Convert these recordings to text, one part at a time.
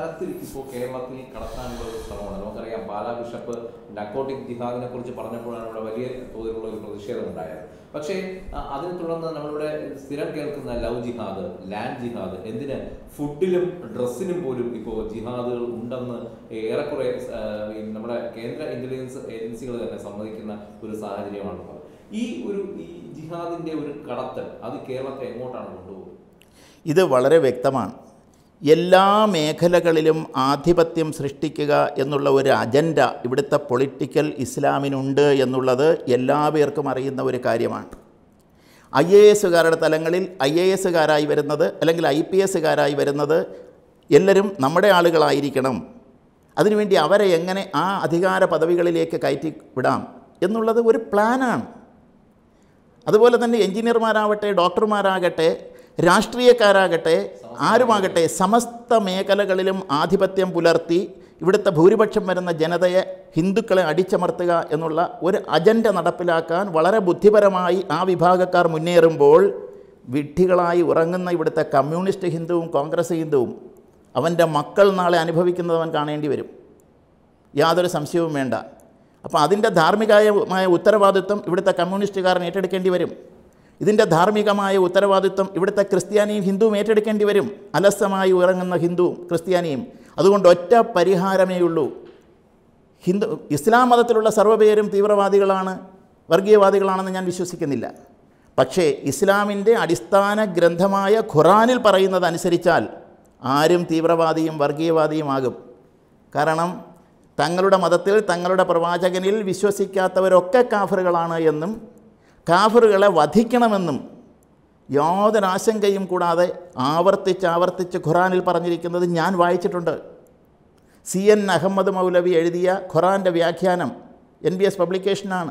തരത്തിൽ ഇപ്പോൾ കേരളത്തിൽ കടത്താനുള്ള ഒരു ശ്രമമാണ് നമുക്കറിയാം പാലാ ബിഷപ്പ് നക്കോട്ടിക് ജിഹാദിനെ കുറിച്ച് പറഞ്ഞപ്പോഴാണ് ഇവിടെ വലിയ തോതിലുള്ള ഒരു പ്രതിഷേധം ഉണ്ടായത് പക്ഷേ ആ, അതിനെ തുടർന്ന് നമ്മളിവിടെ സ്ഥിരം കേൾക്കുന്ന ലവ് ജിഹാദ് ലാൻഡ് ജിഹാദ് എന്തിന് ഫുഡിലും ഡ്രസ്സിനും പോലും ഇപ്പോൾ ജിഹാദുകൾ ഉണ്ടെന്ന് ഏറെക്കുറെ ആ, ഈ നമ്മുടെ കേന്ദ്ര ഇന്റലിജൻസ് ഏജൻസികൾ തന്നെ സമ്മതിക്കുന്ന ഒരു സാഹചര്യമാണുള്ളത് ഈ ഒരു ഈ ജിഹാദിന്റെ ഒരു കടത്ത് അത് കേരളത്തെ എങ്ങോട്ടാണ് കൊണ്ടുപോകുന്നത് ഇത് വളരെ വ്യക്തമാണ് എല്ലാ മേഖലകളിലും ആധിപത്യം സൃഷ്ടിക്കുക എന്നുള്ള ഒരു അജണ്ട ഇവിടുത്തെ പൊളിറ്റിക്കൽ ഇസ്ലാമിനുണ്ട് എന്നുള്ളത് എല്ലാവർക്കും അറിയുന്ന ഒരു കാര്യമാണ് ഐ എ എസുകാരുടെ തലങ്ങളിൽ ഐ എ എസുകാരായി വരുന്നത് അല്ലെങ്കിൽ ഐ പി എസുകാരായി വരുന്നത് എല്ലാവരും നമ്മുടെ ആളുകളായിരിക്കണം അതിനുവേണ്ടി അവരെ എങ്ങനെ ആ അധികാര പദവികളിലേക്ക് കയറ്റി വിടാം എന്നുള്ളത് ഒരു പ്ലാനാണ് അതുപോലെ തന്നെ എഞ്ചിനീയർമാരാവട്ടെ ഡോക്ടർമാരാകട്ടെ രാഷ്ട്രീയക്കാരാകട്ടെ ആരുമാകട്ടെ സമസ്ത മേഖലകളിലും ആധിപത്യം പുലർത്തി ഇവിടുത്തെ ഭൂരിപക്ഷം വരുന്ന ജനതയെ ഹിന്ദുക്കളെ അടിച്ചമർത്തുക എന്നുള്ള ഒരു അജണ്ട നടപ്പിലാക്കാൻ വളരെ ബുദ്ധിപരമായി ആ വിഭാഗക്കാർ മുന്നേറുമ്പോൾ വിഡ്ഢികളായി ഉറങ്ങുന്ന ഇവിടുത്തെ കമ്മ്യൂണിസ്റ്റ് ഹിന്ദുവും കോൺഗ്രസ് ഹിന്ദുവും അവൻ്റെ മക്കൾ നാളെ അനുഭവിക്കുന്നത് അവൻ കാണേണ്ടി വരും യാതൊരു സംശയവും വേണ്ട അപ്പോൾ അതിൻ്റെ ധാർമ്മികമായ ഉത്തരവാദിത്വം ഇവിടുത്തെ കമ്മ്യൂണിസ്റ്റുകാരൻ ഏറ്റെടുക്കേണ്ടി വരും ഇതിൻ്റെ ധാർമ്മികമായ ഉത്തരവാദിത്വം ഇവിടുത്തെ ക്രിസ്ത്യാനിയും ഹിന്ദുവും ഏറ്റെടുക്കേണ്ടി വരും അലസമായി ഉറങ്ങുന്ന ഹിന്ദുവും ക്രിസ്ത്യാനിയും അതുകൊണ്ട് ഒറ്റ പരിഹാരമേ ഉള്ളൂ ഹിന്ദു ഇസ്ലാം മതത്തിലുള്ള സർവ്വപേരും തീവ്രവാദികളാണ് വർഗീയവാദികളാണെന്ന് ഞാൻ വിശ്വസിക്കുന്നില്ല പക്ഷേ ഇസ്ലാമിൻ്റെ അടിസ്ഥാന ഗ്രന്ഥമായ ഖുറാനിൽ പറയുന്നത് അനുസരിച്ചാൽ ആരും തീവ്രവാദിയും വർഗീയവാദിയുമാകും കാരണം തങ്ങളുടെ മതത്തിൽ തങ്ങളുടെ പ്രവാചകനിൽ വിശ്വസിക്കാത്തവരൊക്കെ കാഫറുകളാണ് എന്നും കാഫറുകളെ വധിക്കണമെന്നും യാതൊരു ആശങ്കയും കൂടാതെ ആവർത്തിച്ച് ആവർത്തിച്ച് ഖുറാനിൽ പറഞ്ഞിരിക്കുന്നത് ഞാൻ വായിച്ചിട്ടുണ്ട് സി എൻ അഹമ്മദ് മൗലവി എഴുതിയ ഖുറാൻ്റെ വ്യാഖ്യാനം എൻ ബി എസ് പബ്ലിക്കേഷനാണ്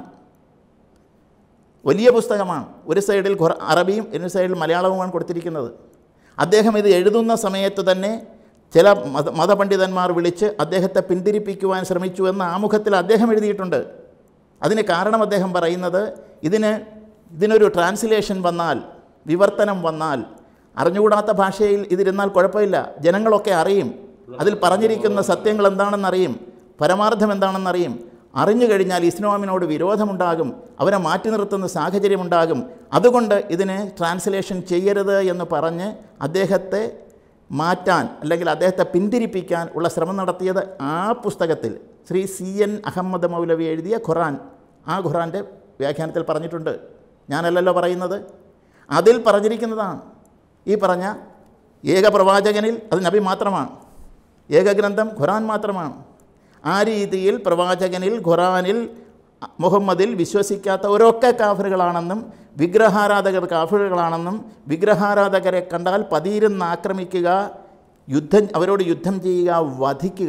വലിയ പുസ്തകമാണ് ഒരു സൈഡിൽ ഖുറ അറബിയും ഒരു സൈഡിൽ മലയാളവുമാണ് കൊടുത്തിരിക്കുന്നത് അദ്ദേഹം ഇത് എഴുതുന്ന സമയത്ത് തന്നെ ചില മത മതപണ്ഡിതന്മാർ വിളിച്ച് അദ്ദേഹത്തെ പിന്തിരിപ്പിക്കുവാൻ ശ്രമിച്ചു എന്ന ആമുഖത്തിൽ അദ്ദേഹം എഴുതിയിട്ടുണ്ട് അതിന് കാരണം അദ്ദേഹം പറയുന്നത് ഇതിന് ഇതിനൊരു ട്രാൻസ്ലേഷൻ വന്നാൽ വിവർത്തനം വന്നാൽ അറിഞ്ഞുകൂടാത്ത ഭാഷയിൽ ഇതിരുന്നാൽ കുഴപ്പമില്ല ജനങ്ങളൊക്കെ അറിയും അതിൽ പറഞ്ഞിരിക്കുന്ന സത്യങ്ങൾ എന്താണെന്നറിയും പരമാർത്ഥം എന്താണെന്നറിയും അറിഞ്ഞു കഴിഞ്ഞാൽ ഇസ്ലാമിനോട് വിരോധമുണ്ടാകും അവരെ മാറ്റി നിർത്തുന്ന സാഹചര്യമുണ്ടാകും അതുകൊണ്ട് ഇതിന് ട്രാൻസ്ലേഷൻ ചെയ്യരുത് എന്ന് പറഞ്ഞ് അദ്ദേഹത്തെ മാറ്റാൻ അല്ലെങ്കിൽ അദ്ദേഹത്തെ പിന്തിരിപ്പിക്കാൻ ഉള്ള ശ്രമം നടത്തിയത് ആ പുസ്തകത്തിൽ ശ്രീ സി എൻ അഹമ്മദ് മൗലവി എഴുതിയ ഖുറാൻ ആ ഖുറാൻ്റെ വ്യാഖ്യാനത്തിൽ പറഞ്ഞിട്ടുണ്ട് ഞാനല്ലല്ലോ പറയുന്നത് അതിൽ പറഞ്ഞിരിക്കുന്നതാണ് ഈ പറഞ്ഞ ഏക പ്രവാചകനിൽ അത് നബി മാത്രമാണ് ഏകഗ്രന്ഥം ഖുറാൻ മാത്രമാണ് ആ രീതിയിൽ പ്രവാചകനിൽ ഖുറാനിൽ മുഹമ്മദിൽ വിശ്വസിക്കാത്തവരൊക്കെ കാഫറുകളാണെന്നും വിഗ്രഹാരാധകർ കാഫറുകളാണെന്നും വിഗ്രഹാരാധകരെ കണ്ടാൽ പതിയിരുന്ന് ആക്രമിക്കുക യുദ്ധം അവരോട് യുദ്ധം ചെയ്യുക വധിക്കുക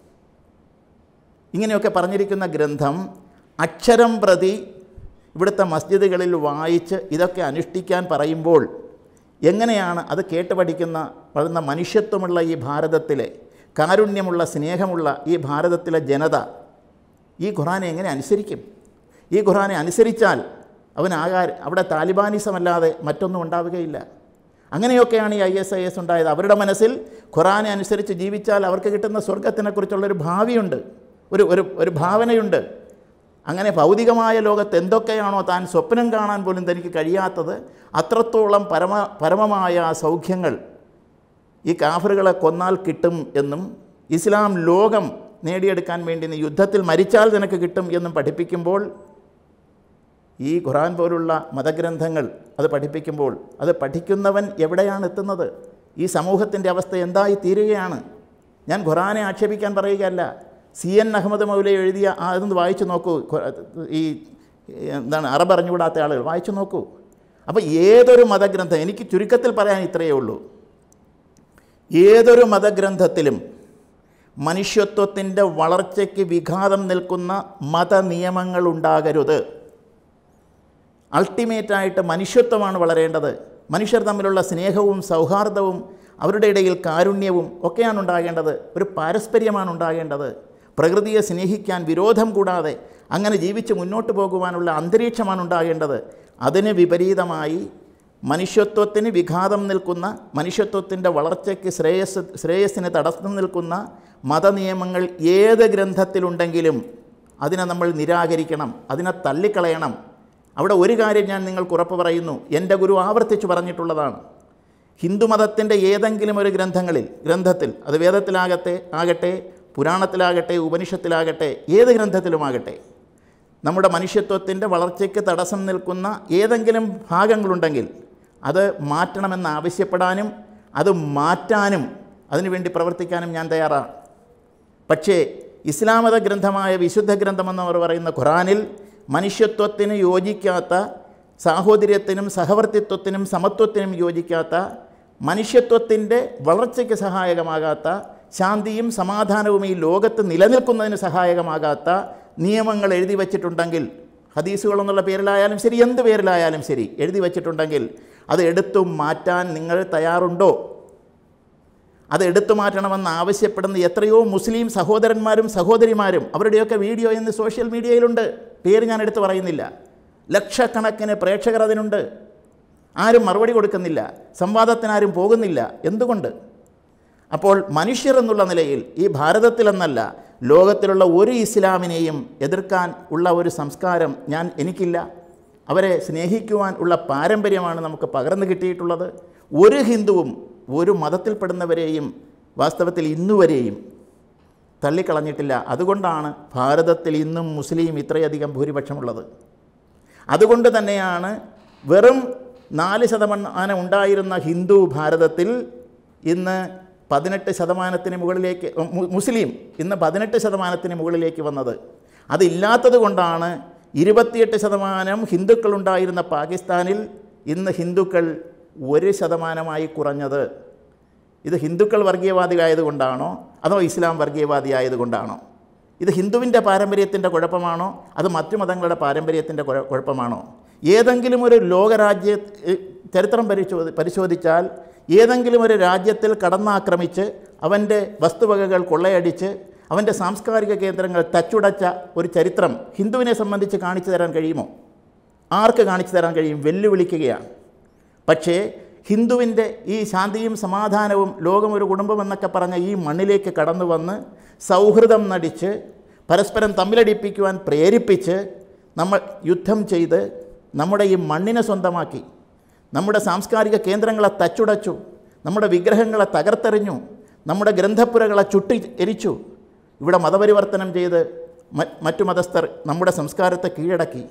ഇങ്ങനെയൊക്കെ പറഞ്ഞിരിക്കുന്ന ഗ്രന്ഥം അക്ഷരം പ്രതി ഇവിടുത്തെ മസ്ജിദുകളിൽ വായിച്ച് ഇതൊക്കെ അനുഷ്ഠിക്കാൻ പറയുമ്പോൾ എങ്ങനെയാണ് അത് കേട്ട് പഠിക്കുന്ന വളർന്ന മനുഷ്യത്വമുള്ള ഈ ഭാരതത്തിലെ കാരുണ്യമുള്ള സ്നേഹമുള്ള ഈ ഭാരതത്തിലെ ജനത ഈ ഖുറാനെ എങ്ങനെ അനുസരിക്കും ഈ ഖുറാനെ അനുസരിച്ചാൽ അവനാകാ അവിടെ താലിബാനിസമല്ലാതെ മറ്റൊന്നും ഉണ്ടാവുകയില്ല അങ്ങനെയൊക്കെയാണ് ഈ ഐ എസ് ഐ എസ് ഉണ്ടായത് അവരുടെ മനസ്സിൽ ഖുറാനെ അനുസരിച്ച് ജീവിച്ചാൽ അവർക്ക് കിട്ടുന്ന സ്വർഗത്തിനെക്കുറിച്ചുള്ളൊരു ഭാവിയുണ്ട് ഒരു ഒരു ഒരു ഭാവനയുണ്ട് അങ്ങനെ ഭൗതികമായ ലോകത്ത് എന്തൊക്കെയാണോ താൻ സ്വപ്നം കാണാൻ പോലും തനിക്ക് കഴിയാത്തത് അത്രത്തോളം പരമ പരമമായ സൗഖ്യങ്ങൾ ഈ കാഫറുകളെ കൊന്നാൽ കിട്ടും എന്നും ഇസ്ലാം ലോകം നേടിയെടുക്കാൻ വേണ്ടി നീ യുദ്ധത്തിൽ മരിച്ചാൽ നിനക്ക് കിട്ടും എന്നും പഠിപ്പിക്കുമ്പോൾ ഈ ഖുറാൻ പോലുള്ള മതഗ്രന്ഥങ്ങൾ അത് പഠിപ്പിക്കുമ്പോൾ അത് പഠിക്കുന്നവൻ എവിടെയാണ് എത്തുന്നത് ഈ സമൂഹത്തിൻ്റെ അവസ്ഥ എന്തായി തീരുകയാണ് ഞാൻ ഖുറാനെ ആക്ഷേപിക്കാൻ പറയുകയല്ല സി എൻ അഹമ്മദ് മൗല എഴുതിയ ആ അതൊന്ന് വായിച്ചു നോക്കൂ ഖു- ഈ എന്താണ് അറബ് അറിഞ്ഞുകൂടാത്ത ആളുകൾ വായിച്ചു നോക്കൂ അപ്പോൾ ഏതൊരു മതഗ്രന്ഥം എനിക്ക് ചുരുക്കത്തിൽ പറയാൻ ഇത്രയേ ഉള്ളൂ ഏതൊരു മതഗ്രന്ഥത്തിലും മനുഷ്യത്വത്തിൻ്റെ വളർച്ചയ്ക്ക് വിഘാതം നിൽക്കുന്ന മതനിയമങ്ങൾ ഉണ്ടാകരുത് അൾട്ടിമേറ്റായിട്ട് മനുഷ്യത്വമാണ് വളരേണ്ടത് മനുഷ്യർ തമ്മിലുള്ള സ്നേഹവും സൗഹാർദ്ദവും അവരുടെ ഇടയിൽ കാരുണ്യവും ഒക്കെയാണ് ഉണ്ടാകേണ്ടത് ഒരു പാരസ്പര്യമാണ് ഉണ്ടാകേണ്ടത് പ്രകൃതിയെ സ്നേഹിക്കാൻ വിരോധം കൂടാതെ അങ്ങനെ ജീവിച്ച് മുന്നോട്ട് പോകുവാനുള്ള അന്തരീക്ഷമാണ് ഉണ്ടാകേണ്ടത് അതിന് വിപരീതമായി മനുഷ്യത്വത്തിന് വിഘാതം നിൽക്കുന്ന മനുഷ്യത്വത്തിൻ്റെ വളർച്ചയ്ക്ക് ശ്രേയസ് ശ്രേയസ്സിന് തടസ്സം നിൽക്കുന്ന മതനിയമങ്ങൾ ഏത് ഗ്രന്ഥത്തിലുണ്ടെങ്കിലും അതിനെ നമ്മൾ നിരാകരിക്കണം അതിനെ തള്ളിക്കളയണം അവിടെ ഒരു കാര്യം ഞാൻ നിങ്ങൾക്ക് ഉറപ്പ് പറയുന്നു എൻ്റെ ഗുരു ആവർത്തിച്ച് പറഞ്ഞിട്ടുള്ളതാണ് ഹിന്ദുമതത്തിൻ്റെ ഏതെങ്കിലും ഒരു ഗ്രന്ഥങ്ങളിൽ ഗ്രന്ഥത്തിൽ അത് വേദത്തിലാകട്ടെ ആകട്ടെ പുരാണത്തിലാകട്ടെ ഉപനിഷത്തിലാകട്ടെ ഏത് ഗ്രന്ഥത്തിലുമാകട്ടെ നമ്മുടെ മനുഷ്യത്വത്തിൻ്റെ വളർച്ചയ്ക്ക് തടസ്സം നിൽക്കുന്ന ഏതെങ്കിലും ഭാഗങ്ങളുണ്ടെങ്കിൽ അത് മാറ്റണമെന്ന് ആവശ്യപ്പെടാനും അത് മാറ്റാനും അതിനുവേണ്ടി പ്രവർത്തിക്കാനും ഞാൻ തയ്യാറാണ് പക്ഷേ ഇസ്ലാമത ഗ്രന്ഥമായ വിശുദ്ധ ഗ്രന്ഥമെന്നവർ പറയുന്ന ഖുറാനിൽ മനുഷ്യത്വത്തിന് യോജിക്കാത്ത സാഹോദര്യത്തിനും സഹവർത്തിത്വത്തിനും സമത്വത്തിനും യോജിക്കാത്ത മനുഷ്യത്വത്തിൻ്റെ വളർച്ചയ്ക്ക് സഹായകമാകാത്ത ശാന്തിയും സമാധാനവും ഈ ലോകത്ത് നിലനിൽക്കുന്നതിന് സഹായകമാകാത്ത നിയമങ്ങൾ എഴുതി വച്ചിട്ടുണ്ടെങ്കിൽ ഹദീസുകളെന്നുള്ള പേരിലായാലും ശരി എന്ത് പേരിലായാലും ശരി എഴുതി വച്ചിട്ടുണ്ടെങ്കിൽ അത് എടുത്തു മാറ്റാൻ നിങ്ങൾ തയ്യാറുണ്ടോ അത് എടുത്തു മാറ്റണമെന്ന് ആവശ്യപ്പെടുന്ന എത്രയോ മുസ്ലിം സഹോദരന്മാരും സഹോദരിമാരും അവരുടെയൊക്കെ വീഡിയോ ഇന്ന് സോഷ്യൽ മീഡിയയിലുണ്ട് പേര് ഞാൻ എടുത്തു പറയുന്നില്ല ലക്ഷക്കണക്കിന് പ്രേക്ഷകർ അതിനുണ്ട് ആരും മറുപടി കൊടുക്കുന്നില്ല സംവാദത്തിനാരും പോകുന്നില്ല എന്തുകൊണ്ട് അപ്പോൾ മനുഷ്യർ എന്നുള്ള നിലയിൽ ഈ ഭാരതത്തിലെന്നല്ല ലോകത്തിലുള്ള ഒരു ഇസ്ലാമിനെയും എതിർക്കാൻ ഉള്ള ഒരു സംസ്കാരം ഞാൻ എനിക്കില്ല അവരെ സ്നേഹിക്കുവാൻ ഉള്ള പാരമ്പര്യമാണ് നമുക്ക് പകർന്നു കിട്ടിയിട്ടുള്ളത് ഒരു ഹിന്ദുവും ഒരു മതത്തിൽപ്പെടുന്നവരെയും വാസ്തവത്തിൽ ഇന്നുവരെയും തള്ളിക്കളഞ്ഞിട്ടില്ല അതുകൊണ്ടാണ് ഭാരതത്തിൽ ഇന്നും മുസ്ലിം ഇത്രയധികം ഭൂരിപക്ഷമുള്ളത് അതുകൊണ്ട് തന്നെയാണ് വെറും നാല് ശതമാനം ഉണ്ടായിരുന്ന ഹിന്ദു ഭാരതത്തിൽ ഇന്ന് പതിനെട്ട് ശതമാനത്തിന് മുകളിലേക്ക് മു- മുസ്ലിം ഇന്ന് പതിനെട്ട് ശതമാനത്തിന് മുകളിലേക്ക് വന്നത് അതില്ലാത്തത് കൊണ്ടാണ് ഇരുപത്തിയെട്ട് ശതമാനം ഹിന്ദുക്കളുണ്ടായിരുന്ന പാകിസ്ഥാനിൽ ഇന്ന് ഹിന്ദുക്കൾ ഒരു ശതമാനമായി കുറഞ്ഞത് ഇത് ഹിന്ദുക്കൾ വർഗീയവാദിയായതുകൊണ്ടാണോ അതോ ഇസ്ലാം വർഗീയവാദിയായതുകൊണ്ടാണോ ഇത് ഹിന്ദുവിൻ്റെ പാരമ്പര്യത്തിൻ്റെ കുഴപ്പമാണോ അത് മറ്റു മതങ്ങളുടെ പാരമ്പര്യത്തിൻ്റെ കുഴ- കുഴപ്പമാണോ ഏതെങ്കിലും ഒരു ലോകരാജ്യ ഏ, ചരിത്രം പരിശോധി പരിശോധിച്ചാൽ ഏതെങ്കിലും ഒരു രാജ്യത്തിൽ കടന്നാക്രമിച്ച് അവൻ്റെ വസ്തുവകകൾ കൊള്ളയടിച്ച് അവൻ്റെ സാംസ്കാരിക കേന്ദ്രങ്ങൾ തച്ചുടച്ച ഒരു ചരിത്രം ഹിന്ദുവിനെ സംബന്ധിച്ച് കാണിച്ചു തരാൻ കഴിയുമോ ആർക്ക് കാണിച്ചു തരാൻ കഴിയും വെല്ലുവിളിക്കുകയാണ് പക്ഷേ ഹിന്ദുവിൻ്റെ ഈ ശാന്തിയും സമാധാനവും ലോകം ഒരു കുടുംബം എന്നൊക്കെ പറഞ്ഞ ഈ മണ്ണിലേക്ക് കടന്നു വന്ന് സൗഹൃദം നടിച്ച് പരസ്പരം തമ്മിലടിപ്പിക്കുവാൻ പ്രേരിപ്പിച്ച് നമ്മൾ യുദ്ധം ചെയ്ത് നമ്മുടെ ഈ മണ്ണിനെ സ്വന്തമാക്കി നമ്മുടെ സാംസ്കാരിക കേന്ദ്രങ്ങളെ തച്ചുടച്ചു നമ്മുടെ വിഗ്രഹങ്ങളെ തകർത്തെറിഞ്ഞു നമ്മുടെ ഗ്രന്ഥപ്പുരകളെ ചുട്ടി എരിച്ചു ഇവിടെ മതപരിവർത്തനം ചെയ്ത് മ- മറ്റു മതസ്ഥർ നമ്മുടെ സംസ്കാരത്തെ കീഴടക്കി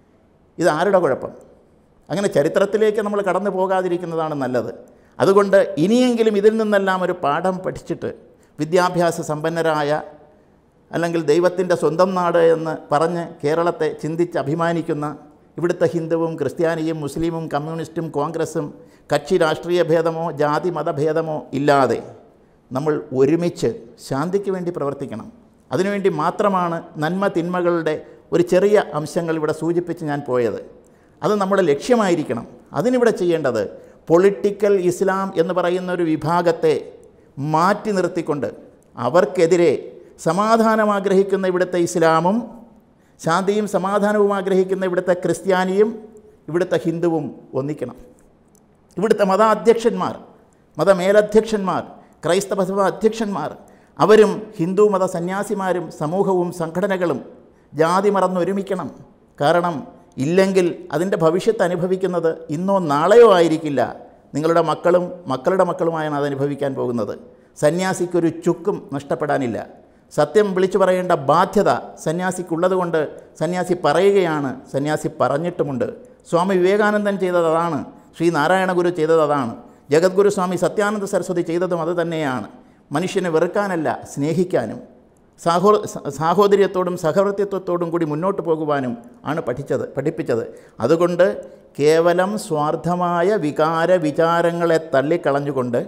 ഇത് ആരുടെ കുഴപ്പം അങ്ങനെ ചരിത്രത്തിലേക്ക് നമ്മൾ കടന്നു പോകാതിരിക്കുന്നതാണ് നല്ലത് അതുകൊണ്ട് ഇനിയെങ്കിലും ഇതിൽ നിന്നെല്ലാം ഒരു പാഠം പഠിച്ചിട്ട് വിദ്യാഭ്യാസ സമ്പന്നരായ അല്ലെങ്കിൽ ദൈവത്തിൻ്റെ സ്വന്തം നാട് എന്ന് പറഞ്ഞ് കേരളത്തെ ചിന്തിച്ച് അഭിമാനിക്കുന്ന ഇവിടുത്തെ ഹിന്ദുവും ക്രിസ്ത്യാനിയും മുസ്ലിമും കമ്മ്യൂണിസ്റ്റും കോൺഗ്രസും കക്ഷി രാഷ്ട്രീയ ഭേദമോ ജാതി മതഭേദമോ ഇല്ലാതെ നമ്മൾ ഒരുമിച്ച് ശാന്തിക്ക് വേണ്ടി പ്രവർത്തിക്കണം അതിനുവേണ്ടി മാത്രമാണ് നന്മ തിന്മകളുടെ ഒരു ചെറിയ അംശങ്ങൾ ഇവിടെ സൂചിപ്പിച്ച് ഞാൻ പോയത് അത് നമ്മുടെ ലക്ഷ്യമായിരിക്കണം അതിനിവിടെ ചെയ്യേണ്ടത് പൊളിറ്റിക്കൽ ഇസ്ലാം എന്ന് പറയുന്ന ഒരു വിഭാഗത്തെ മാറ്റി നിർത്തിക്കൊണ്ട് അവർക്കെതിരെ സമാധാനം ആഗ്രഹിക്കുന്ന ഇവിടുത്തെ ഇസ്ലാമും ശാന്തിയും സമാധാനവും ആഗ്രഹിക്കുന്ന ഇവിടുത്തെ ക്രിസ്ത്യാനിയും ഇവിടുത്തെ ഹിന്ദുവും ഒന്നിക്കണം ഇവിടുത്തെ മതാധ്യക്ഷന്മാർ മതമേലധ്യക്ഷന്മാർ ക്രൈസ്തവ സഭ അധ്യക്ഷന്മാർ അവരും ഹിന്ദു മത സന്യാസിമാരും സമൂഹവും സംഘടനകളും ജാതി മറന്നൊരുമിക്കണം കാരണം ഇല്ലെങ്കിൽ അതിൻ്റെ ഭവിഷ്യത്ത് അനുഭവിക്കുന്നത് ഇന്നോ നാളെയോ ആയിരിക്കില്ല നിങ്ങളുടെ മക്കളും മക്കളുടെ മക്കളുമായാണ് അത് അനുഭവിക്കാൻ പോകുന്നത് സന്യാസിക്കൊരു ചുക്കും നഷ്ടപ്പെടാനില്ല സത്യം വിളിച്ചു പറയേണ്ട ബാധ്യത സന്യാസിക്കുള്ളതുകൊണ്ട് സന്യാസി പറയുകയാണ് സന്യാസി പറഞ്ഞിട്ടുമുണ്ട് സ്വാമി വിവേകാനന്ദൻ ചെയ്തത് അതാണ് ശ്രീ നാരായണ ഗുരു ചെയ്തത് അതാണ് ജഗദ്ഗുരു സ്വാമി സത്യാനന്ദ സരസ്വതി ചെയ്തതും അത് തന്നെയാണ് മനുഷ്യനെ വെറുക്കാനല്ല സ്നേഹിക്കാനും സാഹോ സാഹോദര്യത്തോടും സഹവർത്തിത്വത്തോടും കൂടി മുന്നോട്ട് പോകുവാനും ആണ് പഠിച്ചത് പഠിപ്പിച്ചത് അതുകൊണ്ട് കേവലം സ്വാർത്ഥമായ വികാര വിചാരങ്ങളെ തള്ളിക്കളഞ്ഞുകൊണ്ട്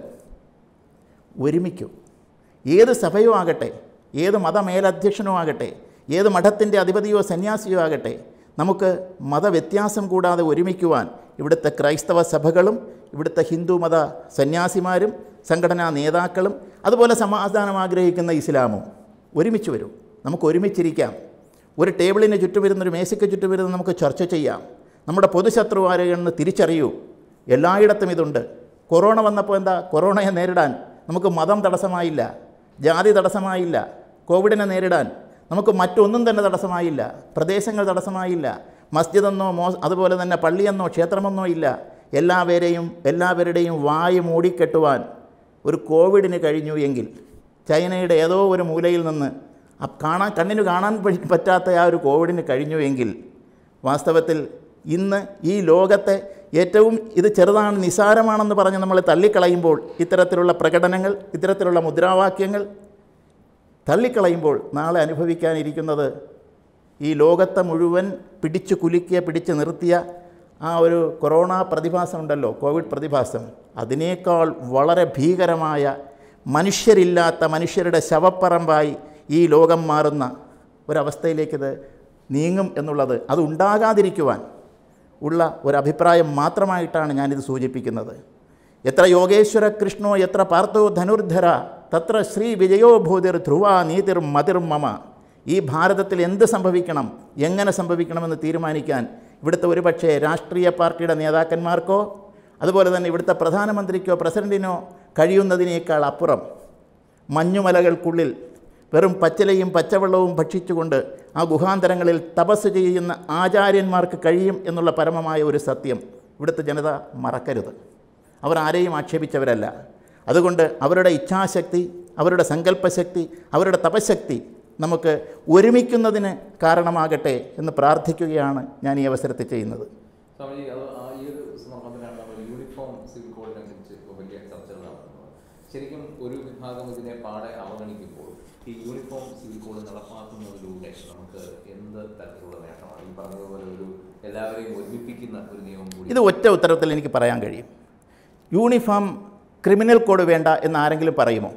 ഒരുമിക്കൂ ഏത് സഭയോ ആകട്ടെ ഏത് മതമേലധ്യക്ഷനോ ആകട്ടെ ഏത് മഠത്തിൻ്റെ അധിപതിയോ സന്യാസിയോ ആകട്ടെ നമുക്ക് മതവ്യത്യാസം കൂടാതെ ഒരുമിക്കുവാൻ ഇവിടുത്തെ ക്രൈസ്തവ സഭകളും ഇവിടുത്തെ ഹിന്ദു മത സന്യാസിമാരും സംഘടനാ നേതാക്കളും അതുപോലെ സമാധാനം ആഗ്രഹിക്കുന്ന ഇസ്ലാമും ഒരുമിച്ച് വരും നമുക്ക് ഒരുമിച്ചിരിക്കാം ഒരു ടേബിളിന് ചുറ്റും വരുന്ന ഒരു മേശയ്ക്ക് ചുറ്റും വരുന്ന നമുക്ക് ചർച്ച ചെയ്യാം നമ്മുടെ പൊതുശത്രു ആരെയെന്ന് തിരിച്ചറിയൂ എല്ലായിടത്തും ഇതുണ്ട് കൊറോണ വന്നപ്പോൾ എന്താ കൊറോണയെ നേരിടാൻ നമുക്ക് മതം തടസ്സമായില്ല ജാതി തടസ്സമായില്ല കോവിഡിനെ നേരിടാൻ നമുക്ക് മറ്റൊന്നും തന്നെ തടസ്സമായില്ല പ്രദേശങ്ങൾ തടസ്സമായില്ല മസ്ജിദെന്നോ മോ അതുപോലെ തന്നെ പള്ളിയെന്നോ ക്ഷേത്രമെന്നോ ഇല്ല എല്ലാവരെയും എല്ലാവരുടെയും വായ് മൂടിക്കെട്ടുവാൻ ഒരു കോവിഡിന് കഴിഞ്ഞു എങ്കിൽ ചൈനയുടെ ഏതോ ഒരു മൂലയിൽ നിന്ന് ആ കാണാൻ കണ്ണിന് കാണാൻ പ- പറ്റാത്ത ആ ഒരു കോവിഡിന് കഴിഞ്ഞു എങ്കിൽ വാസ്തവത്തിൽ ഇന്ന് ഈ ലോകത്തെ ഏറ്റവും ഇത് ചെറുതാണ് നിസാരമാണെന്ന് പറഞ്ഞ് നമ്മൾ തള്ളിക്കളയുമ്പോൾ ഇത്തരത്തിലുള്ള പ്രകടനങ്ങൾ ഇത്തരത്തിലുള്ള മുദ്രാവാക്യങ്ങൾ തള്ളിക്കളയുമ്പോൾ നാളെ അനുഭവിക്കാനിരിക്കുന്നത് ഈ ലോകത്തെ മുഴുവൻ പിടിച്ചു കുലുക്കിയ പിടിച്ചു നിർത്തിയ ആ ഒരു കൊറോണ പ്രതിഭാസം ഉണ്ടല്ലോ കോവിഡ് പ്രതിഭാസം അതിനേക്കാൾ വളരെ ഭീകരമായ മനുഷ്യരില്ലാത്ത മനുഷ്യരുടെ ശവപ്പറമ്പായി ഈ ലോകം മാറുന്ന ഒരവസ്ഥയിലേക്കിത് നീങ്ങും എന്നുള്ളത് അത് ഉണ്ടാകാതിരിക്കുവാൻ ഉള്ള ഒരഭിപ്രായം മാത്രമായിട്ടാണ് ഞാനിത് സൂചിപ്പിക്കുന്നത് എത്ര യോഗേശ്വര കൃഷ്ണോ എത്ര പാർത്ഥോ ധനുർധര തത്ര ശ്രീ വിജയോ ഭൂതിർ ധ്രുവ നീതിർ മതിർ മമ ഈ ഭാരതത്തിൽ എന്ത് സംഭവിക്കണം എങ്ങനെ സംഭവിക്കണമെന്ന് തീരുമാനിക്കാൻ ഇവിടുത്തെ ഒരുപക്ഷെ രാഷ്ട്രീയ പാർട്ടിയുടെ നേതാക്കന്മാർക്കോ അതുപോലെ തന്നെ ഇവിടുത്തെ പ്രധാനമന്ത്രിക്കോ പ്രസിഡൻറ്റിനോ കഴിയുന്നതിനേക്കാൾ അപ്പുറം മഞ്ഞുമലകൾക്കുള്ളിൽ വെറും പച്ചിലയും പച്ചവെള്ളവും ഭക്ഷിച്ചുകൊണ്ട് ആ ഗുഹാന്തരങ്ങളിൽ തപസ് ചെയ്യുന്ന ആചാര്യന്മാർക്ക് കഴിയും എന്നുള്ള പരമമായ ഒരു സത്യം ഇവിടുത്തെ ജനത മറക്കരുത് അവർ ആരെയും ആക്ഷേപിച്ചവരല്ല അതുകൊണ്ട് അവരുടെ ഇച്ഛാശക്തി അവരുടെ സങ്കല്പശക്തി അവരുടെ തപശക്തി നമുക്ക് ഒരുമിക്കുന്നതിന് കാരണമാകട്ടെ എന്ന് പ്രാർത്ഥിക്കുകയാണ് ഞാൻ ഈ അവസരത്തിൽ ചെയ്യുന്നത് സ്വാമിജി അത് ആ ഈ ഒരു സന്ദർഭത്തിലാണ് നമ്മൾ യൂണിഫോം സിവിൽ കോഡിനെ കുറിച്ച് ഇപ്പോൾ വലിയ ചർച്ചകൾ നടത്തുന്നത് ശരിക്കും ഒരു വിഭാഗം ഇതിനെ പാടെ അവഗണിക്കുമ്പോൾ ഈ യൂണിഫോം സിവിൽ കോഡ് നടപ്പാക്കുന്നതിലൂടെ നമുക്ക് എന്ത് തരത്തിലുള്ള നേട്ടമാണ് ഈ പറഞ്ഞതുപോലെ ഒരു എല്ലാവരെയും ഒരുമിപ്പിക്കുന്ന ഒരു നിയമം കൂടി ഇത് ഒറ്റ ഉത്തരത്തിൽ എനിക്ക് പറയാൻ കഴിയും യൂണിഫോം ക്രിമിനൽ കോഡ് വേണ്ട എന്ന് ആരെങ്കിലും പറയുമോ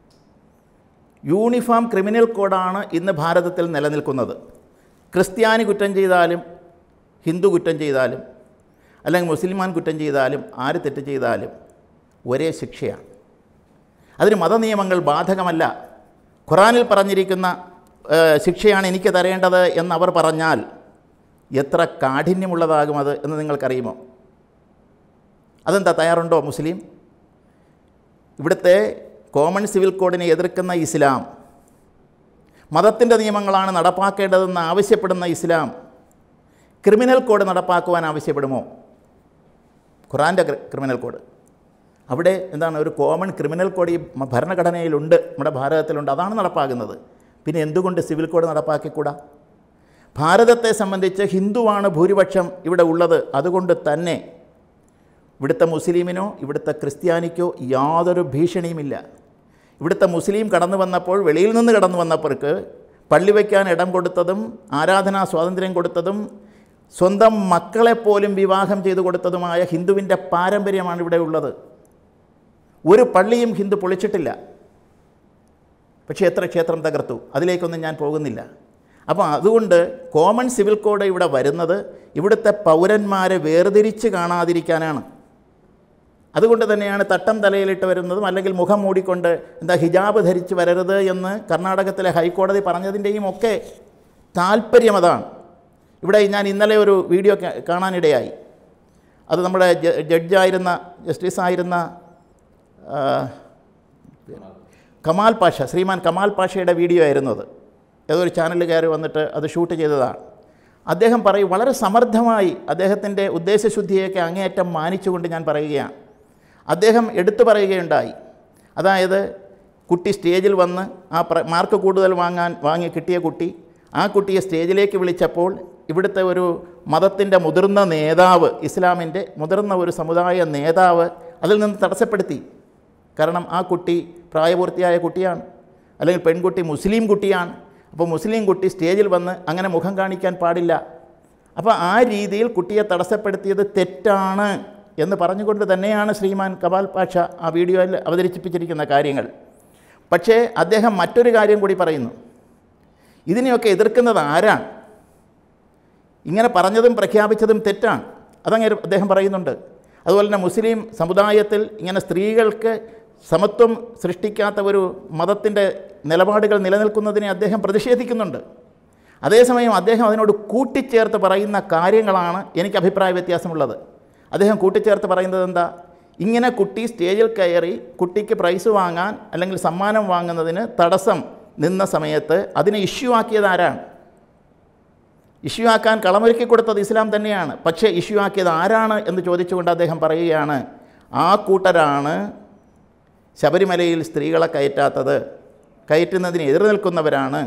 യൂണിഫോം ക്രിമിനൽ കോഡാണ് ഇന്ന് ഭാരതത്തിൽ നിലനിൽക്കുന്നത് ക്രിസ്ത്യാനി കുറ്റം ചെയ്താലും ഹിന്ദു കുറ്റം ചെയ്താലും അല്ലെങ്കിൽ മുസ്ലിമാൻ കുറ്റം ചെയ്താലും ആര് തെറ്റ് ചെയ്താലും ഒരേ ശിക്ഷയാണ് അതിന് മതനിയമങ്ങൾ ബാധകമല്ല ഖുറാനിൽ പറഞ്ഞിരിക്കുന്ന ഏഹ്, ശിക്ഷയാണ് എനിക്ക് തരേണ്ടത് എന്നവർ പറഞ്ഞാൽ എത്ര കാഠിന്യമുള്ളതാകും അത് എന്ന് നിങ്ങൾക്കറിയുമോ അതെന്താ തയ്യാറുണ്ടോ മുസ്ലിം ഇവിടുത്തെ കോമൺ സിവിൽ കോഡിനെ എതിർക്കുന്ന ഇസ്ലാം മതത്തിൻ്റെ നിയമങ്ങളാണ് നടപ്പാക്കേണ്ടതെന്ന് ആവശ്യപ്പെടുന്ന ഇസ്ലാം ക്രിമിനൽ കോഡ് നടപ്പാക്കുവാൻ ആവശ്യപ്പെടുമോ ഖുറാൻ്റെ ക്രി- ക്രിമിനൽ കോഡ് അവിടെ എന്താണ് ഒരു കോമൺ ക്രിമിനൽ കോഡ് ഈ മ- ഭരണഘടനയിലുണ്ട് നമ്മുടെ ഭാരതത്തിലുണ്ട് അതാണ് നടപ്പാക്കുന്നത് പിന്നെ എന്തുകൊണ്ട് സിവിൽ കോഡ് നടപ്പാക്കിക്കൂടാ ഭാരതത്തെ സംബന്ധിച്ച് ഹിന്ദുവാണ് ഭൂരിപക്ഷം ഇവിടെ ഉള്ളത് അതുകൊണ്ട് തന്നെ ഇവിടുത്തെ മുസ്ലിമിനോ ഇവിടുത്തെ ക്രിസ്ത്യാനിക്കോ യാതൊരു ഭീഷണിയുമില്ല ഇവിടുത്തെ മുസ്ലിം കടന്നു വന്നപ്പോൾ വെളിയിൽ നിന്ന് കടന്നു വന്നവർക്ക് പള്ളി വയ്ക്കാൻ ഇടം കൊടുത്തതും ആരാധനാ സ്വാതന്ത്ര്യം കൊടുത്തതും സ്വന്തം മക്കളെപ്പോലും വിവാഹം ചെയ്തു കൊടുത്തതുമായ ഹിന്ദുവിൻ്റെ പാരമ്പര്യമാണ് ഇവിടെ ഉള്ളത് ഒരു പള്ളിയും ഹിന്ദു പൊളിച്ചിട്ടില്ല പക്ഷേ എത്ര ക്ഷേത്രം തകർത്തു അതിലേക്കൊന്നും ഞാൻ പോകുന്നില്ല അപ്പോൾ അതുകൊണ്ട് കോമൺ സിവിൽ കോഡ് ഇവിടെ വരുന്നത് ഇവിടുത്തെ പൗരന്മാരെ വേർതിരിച്ച് കാണാതിരിക്കാനാണ് അതുകൊണ്ട് തന്നെയാണ് തട്ടം തലയിലിട്ട് വരുന്നതും അല്ലെങ്കിൽ മുഖം മൂടിക്കൊണ്ട് എന്താ ഹിജാബ് ധരിച്ച് വരരുത് എന്ന് കർണാടകത്തിലെ ഹൈക്കോടതി പറഞ്ഞതിൻ്റെയും ഒക്കെ താല്പര്യം അതാണ് ഇവിടെ ഞാൻ ഇന്നലെ ഒരു വീഡിയോ കാ- കാണാനിടയായി അത് നമ്മുടെ ജ- ജഡ്ജായിരുന്ന ജസ്റ്റിസായിരുന്ന ആ, കമാൽ പാഷ ശ്രീമാൻ കമാൽ പാഷയുടെ വീഡിയോ ആയിരുന്നു അത് ഏതോ ഒരു ചാനലിൽ കയറി വന്നിട്ട് അത് ഷൂട്ട് ചെയ്തതാണ് അദ്ദേഹം പറയും വളരെ സമർത്ഥമായി അദ്ദേഹത്തിൻ്റെ ഉദ്ദേശശുദ്ധിയൊക്കെ അങ്ങേയറ്റം മാനിച്ചുകൊണ്ട് ഞാൻ പറയുകയാണ് അദ്ദേഹം എടുത്തു പറയുകയുണ്ടായി അതായത് കുട്ടി സ്റ്റേജിൽ വന്ന് ആ പ്ര മാർക്ക് കൂടുതൽ വാങ്ങാൻ വാങ്ങി കിട്ടിയ കുട്ടി ആ കുട്ടിയെ സ്റ്റേജിലേക്ക് വിളിച്ചപ്പോൾ ഇവിടുത്തെ ഒരു മതത്തിൻ്റെ മുതിർന്ന നേതാവ് ഇസ്ലാമിൻ്റെ മുതിർന്ന ഒരു സമുദായ നേതാവ് അതിൽ നിന്ന് തടസ്സപ്പെടുത്തി കാരണം ആ കുട്ടി പ്രായപൂർത്തിയായ കുട്ടിയാണ് അല്ലെങ്കിൽ പെൺകുട്ടി മുസ്ലിം കുട്ടിയാണ് അപ്പോൾ മുസ്ലിം കുട്ടി സ്റ്റേജിൽ വന്ന് അങ്ങനെ മുഖം കാണിക്കാൻ പാടില്ല അപ്പോൾ ആ രീതിയിൽ കുട്ടിയെ തടസ്സപ്പെടുത്തിയത് തെറ്റാണ് എന്ന് പറഞ്ഞുകൊണ്ട് തന്നെയാണ് ശ്രീമാൻ കപാൽ പാഷ ആ വീഡിയോയിൽ അവതരിപ്പിച്ചിരിക്കുന്ന കാര്യങ്ങൾ പക്ഷേ അദ്ദേഹം മറ്റൊരു കാര്യം കൂടി പറയുന്നു ഇതിനെയൊക്കെ എതിർക്കുന്നത് ആരാണ് ഇങ്ങനെ പറഞ്ഞതും പ്രഖ്യാപിച്ചതും തെറ്റാണ് അതങ്ങനെ അദ്ദേഹം പറയുന്നുണ്ട് അതുപോലെ തന്നെ മുസ്ലിം സമുദായത്തിൽ ഇങ്ങനെ സ്ത്രീകൾക്ക് സമത്വം സൃഷ്ടിക്കാത്ത ഒരു മതത്തിൻ്റെ നിലപാടുകൾ നിലനിൽക്കുന്നതിനെ അദ്ദേഹം പ്രതിഷേധിക്കുന്നുണ്ട് അതേസമയം അദ്ദേഹം അതിനോട് കൂട്ടിച്ചേർത്ത് പറയുന്ന കാര്യങ്ങളാണ് എനിക്ക് അഭിപ്രായ വ്യത്യാസമുള്ളത് അദ്ദേഹം കൂട്ടിച്ചേർത്ത് പറയുന്നത് എന്താ ഇങ്ങനെ കുട്ടി സ്റ്റേജിൽ കയറി കുട്ടിക്ക് പ്രൈസ് വാങ്ങാൻ അല്ലെങ്കിൽ സമ്മാനം വാങ്ങുന്നതിന് തടസ്സം നിന്ന സമയത്ത് അതിനെ ഇഷ്യൂ ആക്കിയത് ആരാണ് ഇഷ്യൂ ആക്കാൻ കളമൊരുക്കി കൊടുത്തത് ഇസ്ലാം തന്നെയാണ് പക്ഷേ ഇഷ്യൂ ആക്കിയത് ആരാണ് എന്ന് ചോദിച്ചുകൊണ്ട് അദ്ദേഹം പറയുകയാണ് ആ കൂട്ടരാണ് ശബരിമലയിൽ സ്ത്രീകളെ കയറ്റാത്തത് കയറ്റുന്നതിന് എതിർ നിൽക്കുന്നവരാണ്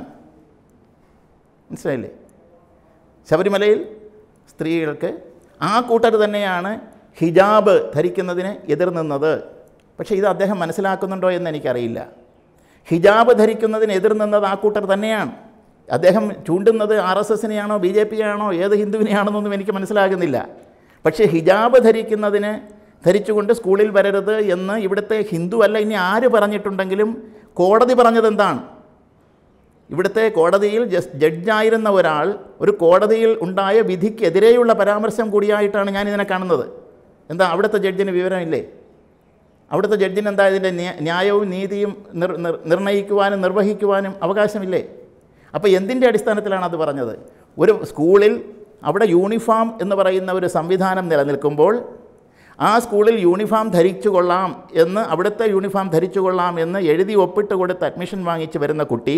മനസ്സിലായില്ലേ ശബരിമലയിൽ സ്ത്രീകൾക്ക് ആ കൂട്ടർ തന്നെയാണ് ഹിജാബ് ധരിക്കുന്നതിന് എതിർ നിന്നത് പക്ഷേ ഇത് അദ്ദേഹം മനസ്സിലാക്കുന്നുണ്ടോ എന്ന് എനിക്കറിയില്ല ഹിജാബ് ധരിക്കുന്നതിന് എതിർ നിന്നത് ആ കൂട്ടർ തന്നെയാണ് അദ്ദേഹം ചൂണ്ടുന്നത് ആർ എസ് എസിനെയാണോ ബി ജെ പിയാണോ ഏത് ഹിന്ദുവിനെയാണെന്നൊന്നും എനിക്ക് മനസ്സിലാകുന്നില്ല പക്ഷേ ഹിജാബ് ധരിക്കുന്നതിന് ധരിച്ചുകൊണ്ട് സ്കൂളിൽ വരരുത് എന്ന് ഇവിടുത്തെ ഹിന്ദു അല്ല ഇനി ആര് പറഞ്ഞിട്ടുണ്ടെങ്കിലും കോടതി പറഞ്ഞത് എന്താണ് ഇവിടുത്തെ കോടതിയിൽ ജസ് ജഡ്ജായിരുന്ന ഒരാൾ ഒരു കോടതിയിൽ ഉണ്ടായ വിധിക്കെതിരെയുള്ള പരാമർശം കൂടിയായിട്ടാണ് ഞാൻ ഇതിനെ കാണുന്നത് എന്താ അവിടുത്തെ ജഡ്ജിന് വിവരമില്ലേ അവിടുത്തെ ജഡ്ജിന് എന്താ ഇതിൻ്റെ ന്യാ- ന്യായവും നീതിയും നിർ നിർ- നിർണ്ണയിക്കുവാനും നിർവഹിക്കുവാനും അവകാശമില്ലേ അപ്പോൾ എന്തിൻ്റെ അടിസ്ഥാനത്തിലാണ് അത് പറഞ്ഞത് ഒരു സ്കൂളിൽ അവിടെ യൂണിഫോം എന്ന് പറയുന്ന ഒരു സംവിധാനം നിലനിൽക്കുമ്പോൾ ആ സ്കൂളിൽ യൂണിഫോം ധരിച്ചു കൊള്ളാം എന്ന് അവിടുത്തെ യൂണിഫോം ധരിച്ചു കൊള്ളാം എന്ന് എഴുതി ഒപ്പിട്ട് കൊടുത്ത് അഡ്മിഷൻ വാങ്ങിച്ച് വരുന്ന കുട്ടി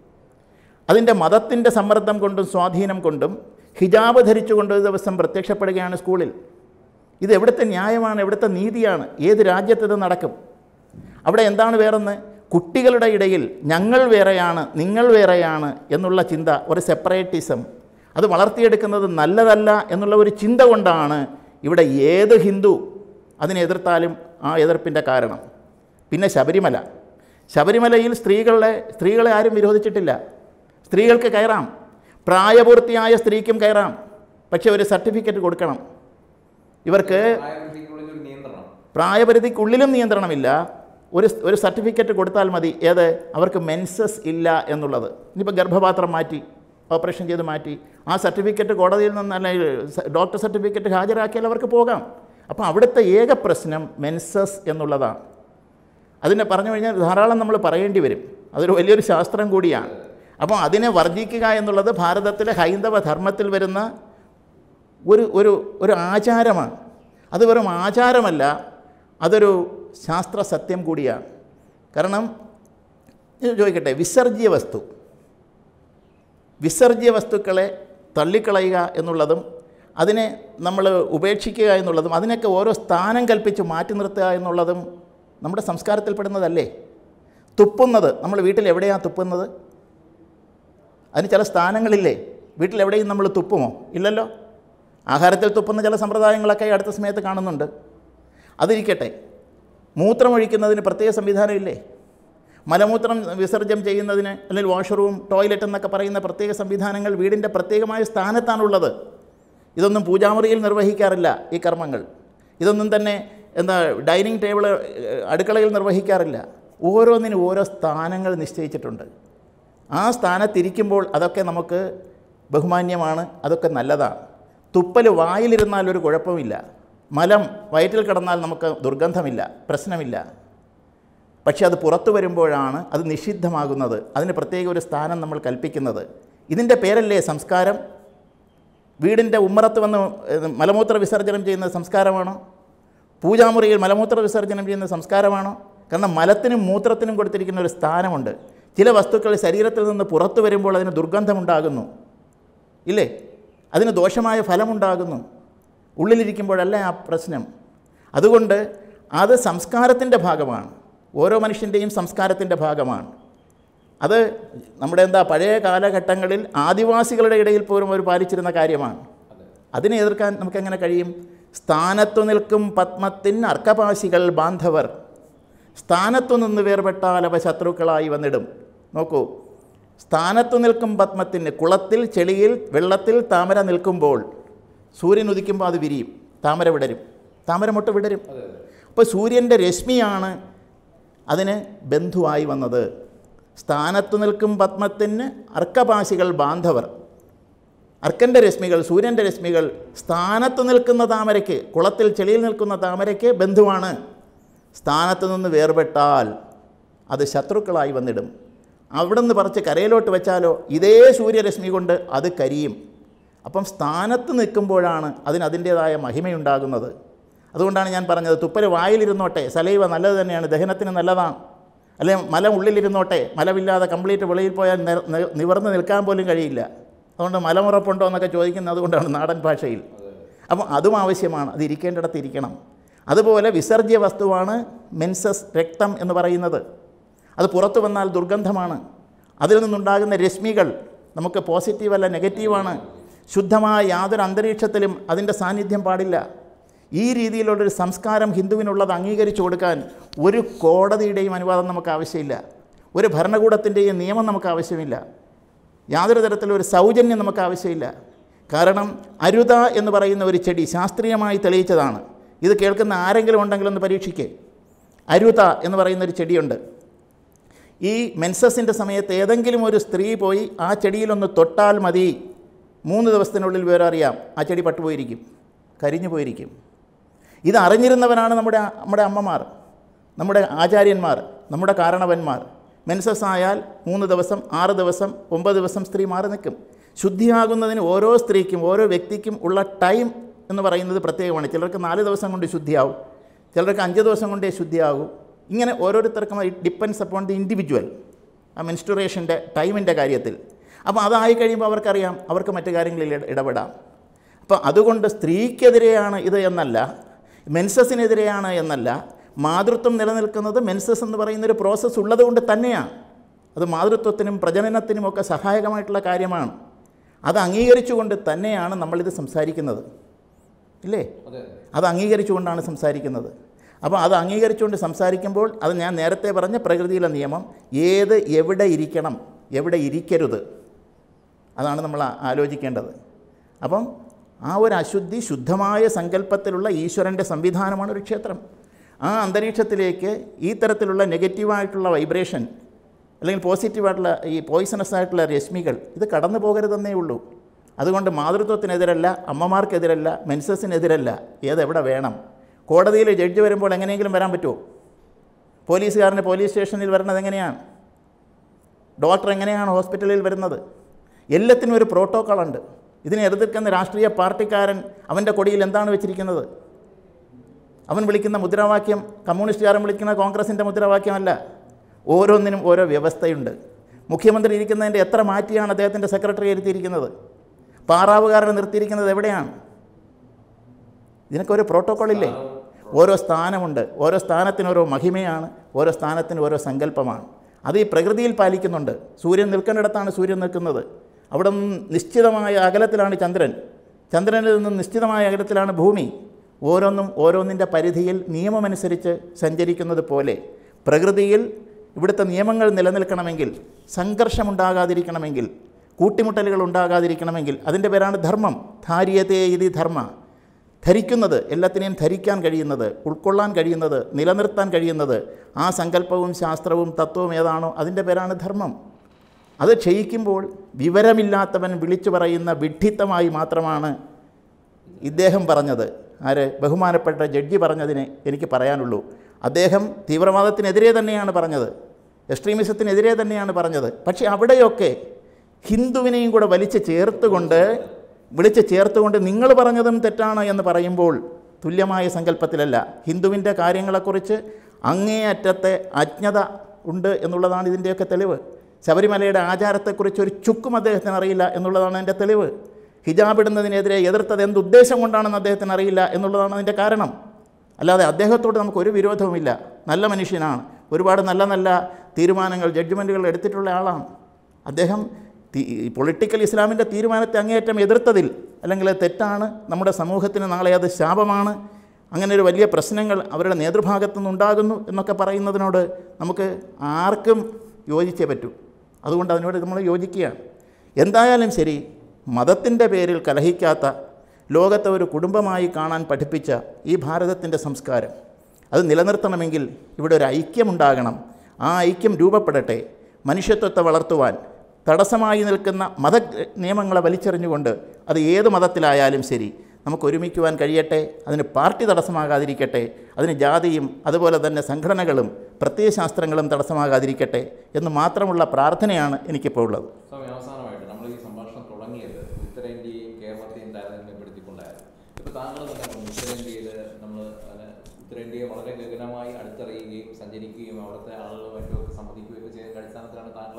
അതിൻ്റെ മതത്തിൻ്റെ സമ്മർദ്ദം കൊണ്ടും സ്വാധീനം കൊണ്ടും ഹിജാബ് ധരിച്ചുകൊണ്ട് ഒരു ദിവസം പ്രത്യക്ഷപ്പെടുകയാണ് സ്കൂളിൽ ഇത് എവിടുത്തെ ന്യായമാണ് എവിടുത്തെ നീതിയാണ് ഏത് രാജ്യത്ത് ഇത് നടക്കും അവിടെ എന്താണ് വേറൊന്ന് കുട്ടികളുടെ ഇടയിൽ ഞങ്ങൾ വേറെയാണ് നിങ്ങൾ വേറെയാണ് എന്നുള്ള ചിന്ത ഒരു സെപ്പറേറ്റിസം അത് വളർത്തിയെടുക്കുന്നത് നല്ലതല്ല എന്നുള്ള ഒരു ചിന്ത കൊണ്ടാണ് ഇവിടെ ഏത് ഹിന്ദു അതിനെ എതിർത്താലും ആ എതിർപ്പിൻ്റെ കാരണം പിന്നെ ശബരിമല ശബരിമലയിൽ സ്ത്രീകളെ സ്ത്രീകളെ ആരും വിരോധിച്ചിട്ടില്ല സ്ത്രീകൾക്ക് കയറാം പ്രായപൂർത്തിയായ സ്ത്രീക്കും കയറാം പക്ഷേ ഒരു സർട്ടിഫിക്കറ്റ് കൊടുക്കണം ഇവർക്ക് പ്രായപരിധിക്കുള്ളിൽ ഒരു നിയന്ത്രണം പ്രായപരിധിക്കുള്ളിലും നിയന്ത്രണമില്ല ഒരു ഒരു സർട്ടിഫിക്കറ്റ് കൊടുത്താൽ മതി ഏത് അവർക്ക് മെൻസസ് ഇല്ല എന്നുള്ളത് ഇനിയിപ്പോൾ ഗർഭപാത്രം മാറ്റി ഓപ്പറേഷൻ ചെയ്ത് മാറ്റി ആ സർട്ടിഫിക്കറ്റ് കോടതിയിൽ നിന്ന് അല്ലെങ്കിൽ സ- ഡോക്ടർ സർട്ടിഫിക്കറ്റ് ഹാജരാക്കിയാൽ അവർക്ക് പോകാം അപ്പോൾ അവിടുത്തെ ഏക പ്രശ്നം മെൻസസ് എന്നുള്ളതാണ് അതിനെ പറഞ്ഞു കഴിഞ്ഞാൽ ധാരാളം നമ്മൾ പറയേണ്ടി വരും അതൊരു വലിയൊരു ശാസ്ത്രം കൂടിയാണ് അപ്പോൾ അതിനെ വർജിക്കുക എന്നുള്ളത് ഭാരതത്തിലെ ഹൈന്ദവ ധർമ്മത്തിൽ വരുന്ന ഒരു ഒരു ഒരു ആചാരമാണ് അത് വെറും ആചാരമല്ല അതൊരു ശാസ്ത്ര സത്യം കൂടിയാണ് കാരണം ഞാൻ ചോദിക്കട്ടെ വിസർജ്യ വസ്തു വിസർജ്യ വസ്തുക്കളെ തള്ളിക്കളയുക എന്നുള്ളതും അതിനെ നമ്മൾ ഉപേക്ഷിക്കുക എന്നുള്ളതും അതിനൊക്കെ ഓരോ സ്ഥാനം കൽപ്പിച്ച് മാറ്റി നിർത്തുക എന്നുള്ളതും നമ്മുടെ സംസ്കാരത്തിൽപ്പെടുന്നതല്ലേ തുപ്പുന്നത് നമ്മൾ വീട്ടിൽ എവിടെയാണ് തുപ്പുന്നത് അതിന് ചില സ്ഥാനങ്ങളില്ലേ വീട്ടിൽ എവിടെയും നമ്മൾ തുപ്പുമോ ഇല്ലല്ലോ ആഹാരത്തിൽ തുപ്പുന്ന ചില സമ്പ്രദായങ്ങളൊക്കെ ഈ അടുത്ത സമയത്ത് കാണുന്നുണ്ട് അതിരിക്കട്ടെ മൂത്രമൊഴിക്കുന്നതിന് പ്രത്യേക സംവിധാനമില്ലേ മലമൂത്രം വിസർജ്യം ചെയ്യുന്നതിന് അല്ലെങ്കിൽ വാഷ്റൂം ടോയ്ലറ്റ് എന്നൊക്കെ പറയുന്ന പ്രത്യേക സംവിധാനങ്ങൾ വീടിൻ്റെ പ്രത്യേകമായ സ്ഥാനത്താണുള്ളത് ഇതൊന്നും പൂജാമുറിയിൽ നിർവഹിക്കാറില്ല ഈ കർമ്മങ്ങൾ ഇതൊന്നും തന്നെ എന്താ ഡൈനിങ് ടേബിൾ അടുക്കളയിൽ നിർവഹിക്കാറില്ല ഓരോന്നിനും ഓരോ സ്ഥാനങ്ങൾ നിശ്ചയിച്ചിട്ടുണ്ട് ആ സ്ഥാനത്തിരിക്കുമ്പോൾ അതൊക്കെ നമുക്ക് ബഹുമാന്യമാണ് അതൊക്കെ നല്ലതാണ് തുപ്പൽ വായിലിരുന്നാൽ ഒരു കുഴപ്പമില്ല മലം വയറ്റിൽ കിടന്നാൽ നമുക്ക് ദുർഗന്ധമില്ല പ്രശ്നമില്ല പക്ഷേ അത് പുറത്തു വരുമ്പോഴാണ് അത് നിഷിദ്ധമാകുന്നത് അതിന് പ്രത്യേക ഒരു സ്ഥാനം നമ്മൾ കൽപ്പിക്കുന്നത് ഇതിൻ്റെ പേരല്ലേ സംസ്കാരം വീടിൻ്റെ ഉമ്മറത്ത് വന്ന് ഏത് മലമൂത്ര വിസർജനം ചെയ്യുന്ന സംസ്കാരമാണോ പൂജാമുറിയിൽ മലമൂത്ര വിസർജനം ചെയ്യുന്ന സംസ്കാരമാണോ കാരണം മലത്തിനും മൂത്രത്തിനും കൊടുത്തിരിക്കുന്ന ഒരു സ്ഥാനമുണ്ട് ചില വസ്തുക്കൾ ശരീരത്തിൽ നിന്ന് പുറത്തു വരുമ്പോൾ അതിന് ദുർഗന്ധമുണ്ടാകുന്നു ഇല്ലേ അതിന് ദോഷമായ ഫലമുണ്ടാകുന്നു ഉള്ളിലിരിക്കുമ്പോഴല്ല ആ പ്രശ്നം അതുകൊണ്ട് അത് സംസ്കാരത്തിൻ്റെ ഭാഗമാണ് ഓരോ മനുഷ്യൻ്റെയും സംസ്കാരത്തിൻ്റെ ഭാഗമാണ് അത് നമ്മുടെ എന്താ പഴയ കാലഘട്ടങ്ങളിൽ ആദിവാസികളുടെ ഇടയിൽ പോലും അവർ പാലിച്ചിരുന്ന കാര്യമാണ് അതിനെ എതിർക്കാൻ നമുക്കെങ്ങനെ കഴിയും സ്ഥാനത്തു നിൽക്കും പത്മത്തിൻ അർക്കപാശികൾ ബാന്ധവർ സ്ഥാനത്തു നിന്ന് വേർപെട്ടാൽ അവ ശത്രുക്കളായി വന്നിടും നോക്കൂ സ്ഥാനത്തു നിൽക്കും പത്മത്തിന് കുളത്തിൽ ചെളിയിൽ വെള്ളത്തിൽ താമര നിൽക്കുമ്പോൾ സൂര്യൻ ഉദിക്കുമ്പോൾ അത് വിരിയും താമര വിടരും താമര മുട്ട വിടരും അപ്പോൾ സൂര്യൻ്റെ രശ്മിയാണ് അതിന് ബന്ധുവായി വന്നത് സ്ഥാനത്തു നിൽക്കും പത്മത്തിന് അർക്കപാശികൾ ബാന്ധവർ അർക്കൻ്റെ രശ്മികൾ സൂര്യൻ്റെ രശ്മികൾ സ്ഥാനത്ത് നിൽക്കുന്ന താമരയ്ക്ക് കുളത്തിൽ ചെളിയിൽ നിൽക്കുന്ന താമരയ്ക്ക് ബന്ധുവാണ് സ്ഥാനത്ത് നിന്ന് വേർപെട്ടാൽ അത് ശത്രുക്കളായി വന്നിടും അവിടെ നിന്ന് പറിച്ച് കരയിലോട്ട് വെച്ചാലോ ഇതേ സൂര്യരശ്മി കൊണ്ട് അത് കരിയും അപ്പം സ്ഥാനത്ത് നിൽക്കുമ്പോഴാണ് അതിന് അതിൻ്റേതായ മഹിമയുണ്ടാകുന്നത് അതുകൊണ്ടാണ് ഞാൻ പറഞ്ഞത് തുപ്പൽ വായിലിരുന്നോട്ടെ സലൈവ നല്ലത് തന്നെയാണ് ദഹനത്തിന് നല്ലതാണ് അല്ലെ മല ഉള്ളിലിരുന്നോട്ടെ മലമില്ലാതെ കംപ്ലീറ്റ് വെളിയിൽ പോയാൽ നിർ- നി- നിവർന്ന് നിൽക്കാൻ പോലും കഴിയില്ല അതുകൊണ്ട് മലമുറപ്പുണ്ടോ എന്നൊക്കെ ചോദിക്കുന്നത് അതുകൊണ്ടാണ് നാടൻ ഭാഷയിൽ അപ്പം അതും ആവശ്യമാണ് അത് ഇരിക്കേണ്ടിടത്ത് ഇരിക്കണം അതുപോലെ വിസർജ്യ വസ്തുവാണ് മെൻസസ് രക്തം എന്ന് പറയുന്നത് അത് പുറത്തു വന്നാൽ ദുർഗന്ധമാണ് അതിൽ നിന്നുണ്ടാകുന്ന രശ്മികൾ നമുക്ക് പോസിറ്റീവ് അല്ല നെഗറ്റീവാണ് ശുദ്ധമായ യാതൊരു അന്തരീക്ഷത്തിലും അതിൻ്റെ സാന്നിധ്യം പാടില്ല ഈ രീതിയിലുള്ളൊരു സംസ്കാരം ഹിന്ദുവിനുള്ളത് അംഗീകരിച്ചു കൊടുക്കാൻ ഒരു കോടതിയുടെയും അനുവാദം നമുക്ക് ആവശ്യമില്ല ഒരു ഭരണകൂടത്തിൻ്റെയും നിയമം നമുക്ക് ആവശ്യമില്ല യാതൊരു തരത്തിലും ഒരു സൗജന്യം നമുക്ക് ആവശ്യമില്ല കാരണം അരുത എന്ന് പറയുന്ന ഒരു ചെടി ശാസ്ത്രീയമായി തെളിയിച്ചതാണ് ഇത് കേൾക്കുന്ന ആരെങ്കിലും ഉണ്ടെങ്കിലൊന്ന് പരീക്ഷിക്കേ അരുത എന്ന് പറയുന്ന ഒരു ചെടിയുണ്ട് ഈ മെൻസസിൻ്റെ സമയത്ത് ഏതെങ്കിലും ഒരു സ്ത്രീ പോയി ആ ചെടിയിലൊന്ന് തൊട്ടാൽ മതി മൂന്ന് ദിവസത്തിനുള്ളിൽ വിവരം അറിയാം ആ ചെടി പട്ടുപോയിരിക്കും കരിഞ്ഞു പോയിരിക്കും ഇത് അറിഞ്ഞിരുന്നവരാണ് നമ്മുടെ നമ്മുടെ അമ്മമാർ നമ്മുടെ ആചാര്യന്മാർ നമ്മുടെ കാരണവന്മാർ മെൻസസ് ആയാൽ മൂന്ന് ദിവസം ആറ് ദിവസം ഒമ്പത് ദിവസം സ്ത്രീ മാറി നിൽക്കും ശുദ്ധിയാകുന്നതിന് ഓരോ സ്ത്രീക്കും ഓരോ വ്യക്തിക്കും ഉള്ള ടൈം എന്ന് പറയുന്നത് പ്രത്യേകമാണ് ചിലർക്ക് നാല് ദിവസം കൊണ്ട് ശുദ്ധിയാവും ചിലർക്ക് അഞ്ച് ദിവസം കൊണ്ടേ ശുദ്ധിയാകും ഇങ്ങനെ ഓരോരുത്തർക്കും it depends upon the individual ആ മെൻസ്റ്റുറേഷൻ്റെ ടൈമിൻ്റെ കാര്യത്തിൽ അപ്പോൾ അതായി കഴിയുമ്പോൾ അവർക്കറിയാം അവർക്ക് മറ്റു കാര്യങ്ങളിൽ ഇട- ഇടപെടാം അപ്പോൾ അതുകൊണ്ട് സ്ത്രീക്കെതിരെയാണ് ഇത് എന്നല്ല മെൻസസിനെതിരെയാണ് എന്നല്ല മാതൃത്വം നിലനിൽക്കുന്നത് മെൻസസ് എന്ന് പറയുന്നൊരു പ്രോസസ്സ് ഉള്ളത് കൊണ്ട് തന്നെയാണ് അത് മാതൃത്വത്തിനും പ്രജനനത്തിനും ഒക്കെ സഹായകമായിട്ടുള്ള കാര്യമാണ് അത് അംഗീകരിച്ചുകൊണ്ട് തന്നെയാണ് നമ്മളിത് സംസാരിക്കുന്നത് ഇല്ലേ അതെ അത് അംഗീകരിച്ചുകൊണ്ടാണ് സംസാരിക്കുന്നത് അപ്പോൾ അത് അംഗീകരിച്ചുകൊണ്ട് സംസാരിക്കുമ്പോൾ അത് ഞാൻ നേരത്തെ പറഞ്ഞ പ്രകൃതിയിലെ നിയമം ഏത് എവിടെ ഇരിക്കണം എവിടെ ഇരിക്കരുത് അതാണ് നമ്മൾ ആ- ആലോചിക്കേണ്ടത് അപ്പം ആ ഒരു അശുദ്ധി ശുദ്ധമായ സങ്കല്പത്തിലുള്ള ഈശ്വരൻ്റെ സംവിധാനമാണ് ഒരു ക്ഷേത്രം ആ അന്തരീക്ഷത്തിലേക്ക് ഈ തരത്തിലുള്ള നെഗറ്റീവായിട്ടുള്ള വൈബ്രേഷൻ അല്ലെങ്കിൽ പോസിറ്റീവായിട്ടുള്ള ഈ പോയിസണസ് ആയിട്ടുള്ള രശ്മികൾ ഇത് കടന്നു പോകരുതെന്നേ ഉള്ളൂ അതുകൊണ്ട് മാതൃത്വത്തിനെതിരല്ല അമ്മമാർക്കെതിരല്ല മെൻസസിനെതിരല്ല ഏതെവിടെ വേണം കോടതിയിൽ ജഡ്ജ് വരുമ്പോൾ എങ്ങനെയെങ്കിലും വരാൻ പറ്റുമോ പോലീസുകാരന് പോലീസ് സ്റ്റേഷനിൽ വരുന്നത് എങ്ങനെയാണ് ഡോക്ടർ എങ്ങനെയാണ് ഹോസ്പിറ്റലിൽ വരുന്നത് എല്ലാത്തിനും ഒരു പ്രോട്ടോക്കോൾ ഉണ്ട് ഇതിനെ എതിർക്കുന്ന രാഷ്ട്രീയ പാർട്ടിക്കാരൻ അവൻ്റെ കൊടിയിൽ എന്താണ് വെച്ചിരിക്കുന്നത് അവൻ വിളിക്കുന്ന മുദ്രാവാക്യം കമ്മ്യൂണിസ്റ്റുകാരൻ വിളിക്കുന്ന കോൺഗ്രസിൻ്റെ മുദ്രാവാക്യമല്ല ഓരോന്നിനും ഓരോ വ്യവസ്ഥയുണ്ട് മുഖ്യമന്ത്രി ഇരിക്കുന്നതിൻ്റെ എത്ര മാറ്റിയാണ് അദ്ദേഹത്തിൻ്റെ സെക്രട്ടറി ഇരുത്തിയിരിക്കുന്നത് പാറാവുകാരനെ നിർത്തിയിരിക്കുന്നത് എവിടെയാണ് ഇതിനൊക്കെ ഒരു പ്രോട്ടോക്കോൾ ഇല്ലേ ഓരോ സ്ഥാനമുണ്ട് ഓരോ സ്ഥാനത്തിന് ഓരോ മഹിമയാണ് ഓരോ സ്ഥാനത്തിന് ഓരോ സങ്കല്പമാണ് അത് ഈ പ്രകൃതിയിൽ പാലിക്കുന്നുണ്ട് സൂര്യൻ നിൽക്കേണ്ടിടത്താണ് സൂര്യൻ നിൽക്കുന്നത് അവിടെ നിന്ന് നിശ്ചിതമായ അകലത്തിലാണ് ചന്ദ്രൻ ചന്ദ്രനിൽ നിന്നും നിശ്ചിതമായ അകലത്തിലാണ് ഭൂമി ഓരോന്നും ഓരോന്നിൻ്റെ പരിധിയിൽ നിയമമനുസരിച്ച് സഞ്ചരിക്കുന്നത് പോലെ പ്രകൃതിയിൽ ഇവിടുത്തെ നിയമങ്ങൾ നിലനിൽക്കണമെങ്കിൽ സംഘർഷമുണ്ടാകാതിരിക്കണമെങ്കിൽ കൂട്ടിമുട്ടലുകൾ ഉണ്ടാകാതിരിക്കണമെങ്കിൽ അതിൻ്റെ പേരാണ് ധർമ്മം ധാര്യതേ ഇതി ധർമ്മ ധരിക്കുന്നത് എല്ലാത്തിനെയും ധരിക്കാൻ കഴിയുന്നത് ഉൾക്കൊള്ളാൻ കഴിയുന്നത് നിലനിർത്താൻ കഴിയുന്നത് ആ സങ്കല്പവും ശാസ്ത്രവും തത്വവും ഏതാണോ അതിൻ്റെ പേരാണ് ധർമ്മം അത് ക്ഷയിക്കുമ്പോൾ വിവരമില്ലാത്തവൻ വിളിച്ചു പറയുന്ന വിഡ്ഢിത്തമായി മാത്രമാണ് ഇദ്ദേഹം പറഞ്ഞത് ആര് ബഹുമാനപ്പെട്ട ജഡ്ജി പറഞ്ഞതിനെ എനിക്ക് പറയാനുള്ളൂ അദ്ദേഹം തീവ്രവാദത്തിനെതിരെ തന്നെയാണ് പറഞ്ഞത് എക്സ്ട്രീമിസത്തിനെതിരെ തന്നെയാണ് പറഞ്ഞത് പക്ഷേ അവിടെയൊക്കെ ഹിന്ദുവിനെയും കൂടെ വലിച്ച് ചേർത്തുകൊണ്ട് വിളിച്ച് ചേർത്തുകൊണ്ട് നിങ്ങൾ പറഞ്ഞതും തെറ്റാണ് എന്ന് പറയുമ്പോൾ തുല്യമായ സങ്കല്പത്തിലല്ല ഹിന്ദുവിൻ്റെ കാര്യങ്ങളെക്കുറിച്ച് അങ്ങേയറ്റത്തെ അജ്ഞത ഉണ്ട് എന്നുള്ളതാണ് ഇതിൻ്റെയൊക്കെ തെളിവ് ശബരിമലയുടെ ആചാരത്തെക്കുറിച്ച് ഒരു ചുക്കും അദ്ദേഹത്തിന് അറിയില്ല എന്നുള്ളതാണ് എൻ്റെ തെളിവ് ഹിജാബ് ഇടുന്നതിനെതിരെ എതിർത്തത് എന്ത് ഉദ്ദേശം കൊണ്ടാണെന്ന് അദ്ദേഹത്തിന് അറിയില്ല എന്നുള്ളതാണ് അതിൻ്റെ കാരണം അല്ലാതെ അദ്ദേഹത്തോട് നമുക്ക് ഒരു വിരോധവുമില്ല നല്ല മനുഷ്യനാണ് ഒരുപാട് നല്ല നല്ല തീരുമാനങ്ങൾ ജഡ്ജ്മെൻറ്റുകൾ എടുത്തിട്ടുള്ള ആളാണ് അദ്ദേഹം പൊളിറ്റിക്കൽ ഇസ്ലാമിൻ്റെ തീരുമാനത്തെ അങ്ങേയറ്റം എതിർത്തതിൽ അല്ലെങ്കിൽ അത് തെറ്റാണ് നമ്മുടെ സമൂഹത്തിന് നാളെ അത് ശാപമാണ് അങ്ങനെ ഒരു വലിയ പ്രശ്നങ്ങൾ അവരുടെ നേതൃഭാഗത്തു നിന്നുണ്ടാകുന്നു എന്നൊക്കെ പറയുന്നതിനോട് നമുക്ക് ആർക്കും യോജിച്ചേ പറ്റൂ അതുകൊണ്ട് അതിനോട് നമ്മൾ യോജിക്കുകയാണ് എന്തായാലും ശരി മതത്തിൻ്റെ പേരിൽ കലഹിക്കാത്ത ലോകത്തെ ഒരു കുടുംബമായി കാണാൻ പഠിപ്പിച്ച ഈ ഭാരതത്തിൻ്റെ സംസ്കാരം അത് നിലനിർത്തണമെങ്കിൽ ഇവിടെ ഒരു ഐക്യമുണ്ടാകണം ആ ഐക്യം രൂപപ്പെടട്ടെ മനുഷ്യത്വത്തെ വളർത്തുവാൻ തടസ്സമായി നിൽക്കുന്ന മത നിയമങ്ങളെ വലിച്ചെറിഞ്ഞുകൊണ്ട് അത് ഏത് മതത്തിലായാലും ശരി നമുക്ക് ഒരുമിക്കുവാൻ കഴിയട്ടെ അതിന് പാർട്ടി തടസ്സമാകാതിരിക്കട്ടെ അതിന് ജാതിയും അതുപോലെ തന്നെ സംഘടനകളും പ്രത്യയശാസ്ത്രങ്ങളും തടസ്സമാകാതിരിക്കട്ടെ എന്ന് മാത്രമുള്ള പ്രാർത്ഥനയാണ് എനിക്കിപ്പോൾ ഉള്ളത് സ്വാമി അവസാനമായിട്ട് നമ്മൾ ഈ സംഭാഷണം തുടങ്ങിയത് ഉത്തരേന്ത്യയും കേരളത്തെയും താരതമ്യപ്പെടുത്തിക്കൊണ്ടായിരുന്നു ഇപ്പോൾ താങ്കൾ തന്നെ പറഞ്ഞു ഉത്തരേന്ത്യയിൽ നമ്മൾ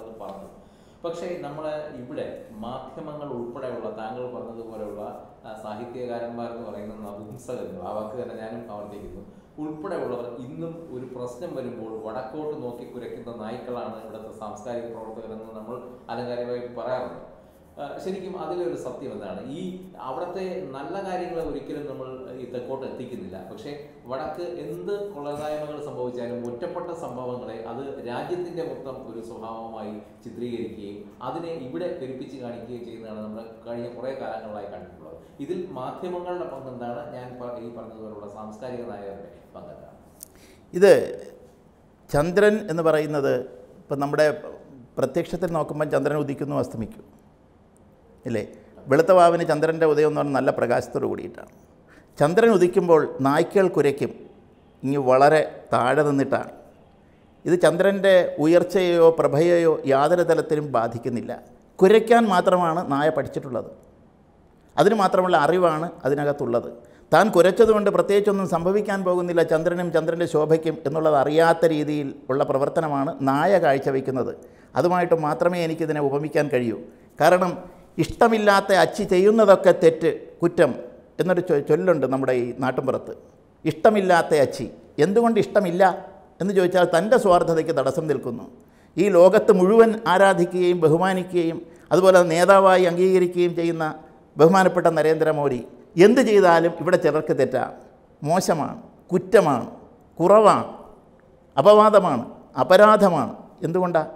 താങ്കളത് പറഞ്ഞു പക്ഷേ നമ്മൾ ഇവിടെ മാധ്യമങ്ങൾ ഉൾപ്പെടെയുള്ള താങ്കൾ പറഞ്ഞതുപോലെയുള്ള ആ, സാഹിത്യകാരന്മാരെന്ന് പറയുന്ന നപുംസകങ്ങൾ ആ വാക്ക് തന്നെ ഞാനും ആവർത്തിക്കുന്നു ഉൾപ്പെടെയുള്ളവർ ഇന്നും ഒരു പ്രശ്നം വരുമ്പോൾ വടക്കോട്ട് നോക്കി കുരയ്ക്കുന്ന നായ്ക്കളാണ് ഇവിടുത്തെ സാംസ്കാരിക പ്രവർത്തകരെന്ന് നമ്മൾ അലങ്കാരികമായി പറയാറുണ്ട് ആ, ശരിക്കും അതിലൊരു സത്യം എന്താണ് ഈ അവിടുത്തെ നല്ല കാര്യങ്ങൾ ഒരിക്കലും നമ്മൾ ഈ തെക്കോട്ട് എത്തിക്കുന്നില്ല പക്ഷേ വടക്ക് എന്ത് കൊള്ളതായ്മകൾ സംഭവിച്ചാലും ഒറ്റപ്പെട്ട സംഭവങ്ങളെ അത് രാജ്യത്തിന്റെ മൊത്തം ഒരു സ്വഭാവമായി ചിത്രീകരിക്കുകയും അതിനെ ഇവിടെ പെരുപ്പിച്ച് കാണിക്കുകയും ചെയ്യുന്നതാണ് നമ്മൾ കഴിഞ്ഞ കുറേ കാലങ്ങളായി കണ്ടിട്ടുള്ളത് ഇതിൽ മാധ്യമങ്ങളുടെ പങ്ക് എന്താണ് ഞാൻ പ- ഈ പറഞ്ഞതുപോലുള്ള സാംസ്കാരിക നായകരുടെ പങ്ക് എന്താണ് ഇത് ചന്ദ്രൻ എന്ന് പറയുന്നത് ഇപ്പം നമ്മുടെ പ്രത്യക്ഷത്തിൽ നോക്കുമ്പോൾ ചന്ദ്രൻ ഉദിക്കുന്നു അസ്തമിക്കും ഇല്ലേ വെളുത്ത വാവിന് ചന്ദ്രൻ്റെ ഉദയം എന്ന് പറഞ്ഞാൽ നല്ല പ്രകാശത്തോട് കൂടിയിട്ടാണ് ചന്ദ്രൻ ഉദിക്കുമ്പോൾ നായ്ക്കൾ കുരയ്ക്കും ഇങ്ങ് വളരെ താഴെ നിന്നിട്ടാണ് ഇത് ചന്ദ്രൻ്റെ ഉയർച്ചയെയോ പ്രഭയെയോ യാതൊരു തലത്തിലും ബാധിക്കുന്നില്ല കുരയ്ക്കാൻ മാത്രമാണ് നായ പഠിച്ചിട്ടുള്ളത് അതിന് മാത്രമുള്ള അറിവാണ് അതിനകത്തുള്ളത് താൻ കുരച്ചതുകൊണ്ട് പ്രത്യേകിച്ചൊന്നും സംഭവിക്കാൻ പോകുന്നില്ല ചന്ദ്രനും ചന്ദ്രൻ്റെ ശോഭയ്ക്കും എന്നുള്ളത് അറിയാത്ത രീതിയിൽ ഉള്ള പ്രവർത്തനമാണ് നായ കാഴ്ചവെക്കുന്നത് അതുമായിട്ട് മാത്രമേ എനിക്കിതിനെ ഉപമിക്കാൻ കഴിയൂ കാരണം ഇഷ്ടമില്ലാത്ത അച്ചി ചെയ്യുന്നതൊക്കെ തെറ്റ് കുറ്റം എന്നൊരു ചൊ- ചൊല്ലുണ്ട് നമ്മുടെ ഈ നാട്ടിൻപുറത്ത് ഇഷ്ടമില്ലാത്ത അച്ചി എന്തുകൊണ്ട് ഇഷ്ടമില്ല എന്ന് ചോദിച്ചാൽ തൻ്റെ സ്വാർത്ഥതയ്ക്ക് തടസ്സം നിൽക്കുന്നു ഈ ലോകത്ത് മുഴുവൻ ആരാധിക്കുകയും ബഹുമാനിക്കുകയും അതുപോലെ നേതാവായി അംഗീകരിക്കുകയും ചെയ്യുന്ന ബഹുമാനപ്പെട്ട നരേന്ദ്രമോദി എന്ത് ചെയ്താലും ഇവിടെ ചിലർക്ക് തെറ്റാണ് മോശമാണ് കുറ്റമാണ് കുറവാണ് അപവാദമാണ് അപരാധമാണ് എന്തുകൊണ്ടാണ്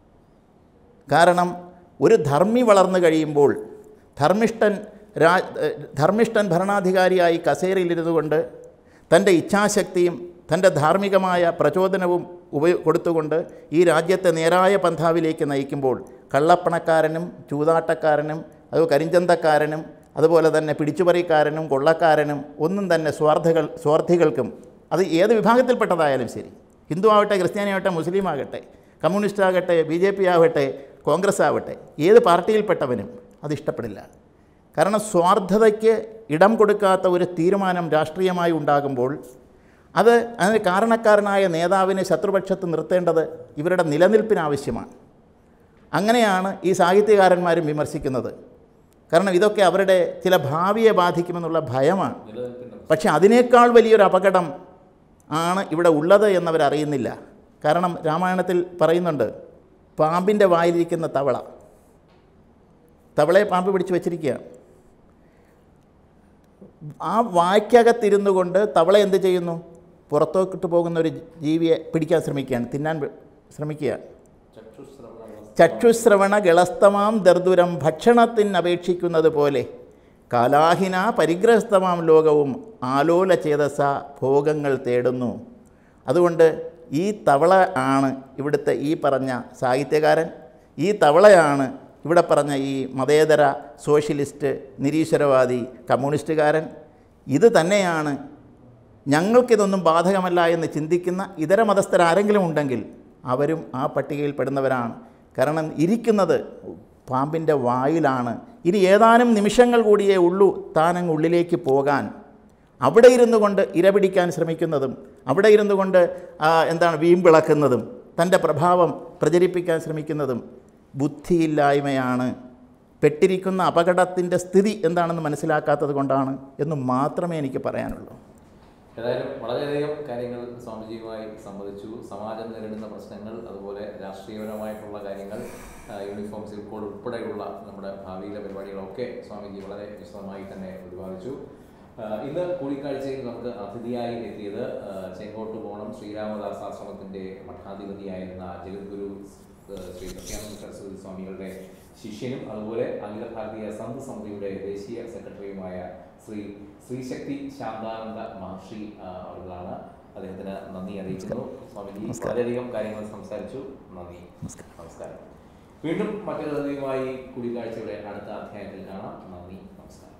കാരണം ഒരു ധർമ്മി വളർന്നു കഴിയുമ്പോൾ ധർമ്മിഷ്ഠൻ രാ ഏഹ് ധർമ്മിഷ്ഠൻ ഭരണാധികാരിയായി കസേരയിലിരുന്നു കൊണ്ട് തൻ്റെ ഇച്ഛാശക്തിയും തൻ്റെ ധാർമ്മികമായ പ്രചോദനവും ഉപയോ കൊടുത്തുകൊണ്ട് ഈ രാജ്യത്തെ നേരായ പന്ഥാവിലേക്ക് നയിക്കുമ്പോൾ കള്ളപ്പണക്കാരനും ചൂതാട്ടക്കാരനും അത് കരിഞ്ചന്തക്കാരനും അതുപോലെ തന്നെ പിടിച്ചുപറിക്കാരനും കൊള്ളക്കാരനും ഒന്നും തന്നെ സ്വാർത്ഥകൾ സ്വാർത്ഥികൾക്കും അത് ഏത് വിഭാഗത്തിൽപ്പെട്ടതായാലും ശരി ഹിന്ദു ആവട്ടെ ക്രിസ്ത്യാനി ആവട്ടെ മുസ്ലിം ആകട്ടെ കമ്മ്യൂണിസ്റ്റ് ആകട്ടെ ബി ജെ പി ആവട്ടെ കോൺഗ്രസ് ആവട്ടെ ഏത് പാർട്ടിയിൽപ്പെട്ടവനും അത് ഇഷ്ടപ്പെടില്ല കാരണം സ്വാർത്ഥതയ്ക്ക് ഇടം കൊടുക്കാത്ത ഒരു തീരുമാനം രാഷ്ട്രീയമായി ഉണ്ടാകുമ്പോൾ അത് അതിന് കാരണക്കാരനായ നേതാവിനെ ശത്രുപക്ഷത്ത് നിർത്തേണ്ടത് ഇവരുടെ നിലനിൽപ്പിനാവശ്യമാണ് അങ്ങനെയാണ് ഈ സാഹിത്യകാരന്മാരും വിമർശിക്കുന്നത് കാരണം ഇതൊക്കെ അവരുടെ ചില ഭാവിയെ ബാധിക്കുമെന്നുള്ള ഭയമാണ് നിലനിൽപ്പിന്റെ പക്ഷെ അതിനേക്കാൾ വലിയൊരു അപകടം ആണ് ഇവിടെ ഉള്ളത് എന്നവരറിയുന്നില്ല കാരണം രാമായണത്തിൽ പറയുന്നുണ്ട് പാമ്പിൻ്റെ വായിലിരിക്കുന്ന തവള തവളയെ പാമ്പ് പിടിച്ച് വെച്ചിരിക്കുകയാണ് ആ വായ്ക്കകത്തിരുന്നു കൊണ്ട് തവള എന്ത് ചെയ്യുന്നു പുറത്തോട്ട് പോകുന്ന ഒരു ജീവിയെ പിടിക്കാൻ ശ്രമിക്കുകയാണ് തിന്നാൻ ശ്രമിക്കുകയാണ് ചക്ഷുശ്രവണ ചക്ഷുശ്രവണ ഗളസ്തമാം ദർദുരം ഭക്ഷണത്തിന് അപേക്ഷിക്കുന്നത് പോലെ കാലാഹിന പരിഗ്രഹസ്ഥമാം ലോകവും ആലോല ചേതസ ഭോഗങ്ങൾ തേടുന്നു അതുകൊണ്ട് ഈ തവള ആണ് ഇവിടുത്തെ ഈ പറഞ്ഞ സാഹിത്യകാരൻ ഈ തവളയാണ് ഇവിടെ പറഞ്ഞ ഈ മതേതര സോഷ്യലിസ്റ്റ് നിരീശ്വരവാദി കമ്മ്യൂണിസ്റ്റുകാരൻ ഇത് തന്നെയാണ് ഞങ്ങൾക്കിതൊന്നും ബാധകമല്ല എന്ന് ചിന്തിക്കുന്ന ഇതര മതസ്ഥരാരെങ്കിലും ഉണ്ടെങ്കിൽ അവരും ആ പട്ടികയിൽ പെടുന്നവരാണ് കാരണം ഇരിക്കുന്നത് പാമ്പിൻ്റെ വായിലാണ് ഇനി ഏതാനും നിമിഷങ്ങൾ കൂടിയേ ഉള്ളൂ താനങ്ങ് ഉള്ളിലേക്ക് പോകാൻ അവിടെ ഇരുന്നു കൊണ്ട് ഇരപിടിക്കാൻ ശ്രമിക്കുന്നതും അവിടെ ഇരുന്നു കൊണ്ട് ആ, എന്താണ് വീമ്പിളക്കുന്നതും തൻ്റെ പ്രഭാവം പ്രചരിപ്പിക്കാൻ ശ്രമിക്കുന്നതും ബുദ്ധിയില്ലായ്മയാണ് പെട്ടിരിക്കുന്ന അപകടത്തിൻ്റെ സ്ഥിതി എന്താണെന്ന് മനസ്സിലാക്കാത്തത് കൊണ്ടാണ് എന്ന് മാത്രമേ എനിക്ക് പറയാനുള്ളൂ ഏതായാലും വളരെയധികം കാര്യങ്ങൾ സ്വാമിജിയുമായി സംവദിച്ചു സമാജം നേരിടുന്ന പ്രശ്നങ്ങൾ അതുപോലെ രാഷ്ട്രീയപരമായിട്ടുള്ള കാര്യങ്ങൾ ആ, യൂണിഫോം സിവിൽ കോഡ് ഉൾപ്പെടെയുള്ള നമ്മുടെ ഭാവിയിലെ പരിപാടികളൊക്കെ സ്വാമിജി വളരെ വിശദമായി തന്നെ പ്രതിപാദിച്ചു ആ, ഇന്ന് കൂടിക്കാഴ്ചയിൽ നമുക്ക് അതിഥിയായി എത്തിയത് ആ, ചെങ്കോട്ടുകോണം ശ്രീരാമദാസ് ആശ്രമത്തിന്റെ മഠാധിപതിയായിരുന്ന ജഗദ്ഗുരു ആ, ശ്രീ സത്യാനന്ദ സരസ്വതി സ്വാമികളുടെ ശിഷ്യനും അതുപോലെ അഖില ഭാരതീയ സന്ത് സമിതിയുടെ ദേശീയ സെക്രട്ടറിയുമായ ശ്രീ ശ്രീശക്തി ശാന്താനന്ദ മഹർഷി ആ, അവர்களാണ് അദ്ദേഹത്തിന് നന്ദി അറിയിക്കുന്നു സ്വാമിജി വളരെയധികം കാര്യങ്ങൾ സംസാരിച്ചു നന്ദി നമസ്കാരം വീണ്ടും മറ്റൊരു അതിഥിയുമായി കൂടിക്കാഴ്ചയുടെ അടുത്ത അധ്യായത്തിൽ കാണാം നന്ദി നമസ്കാരം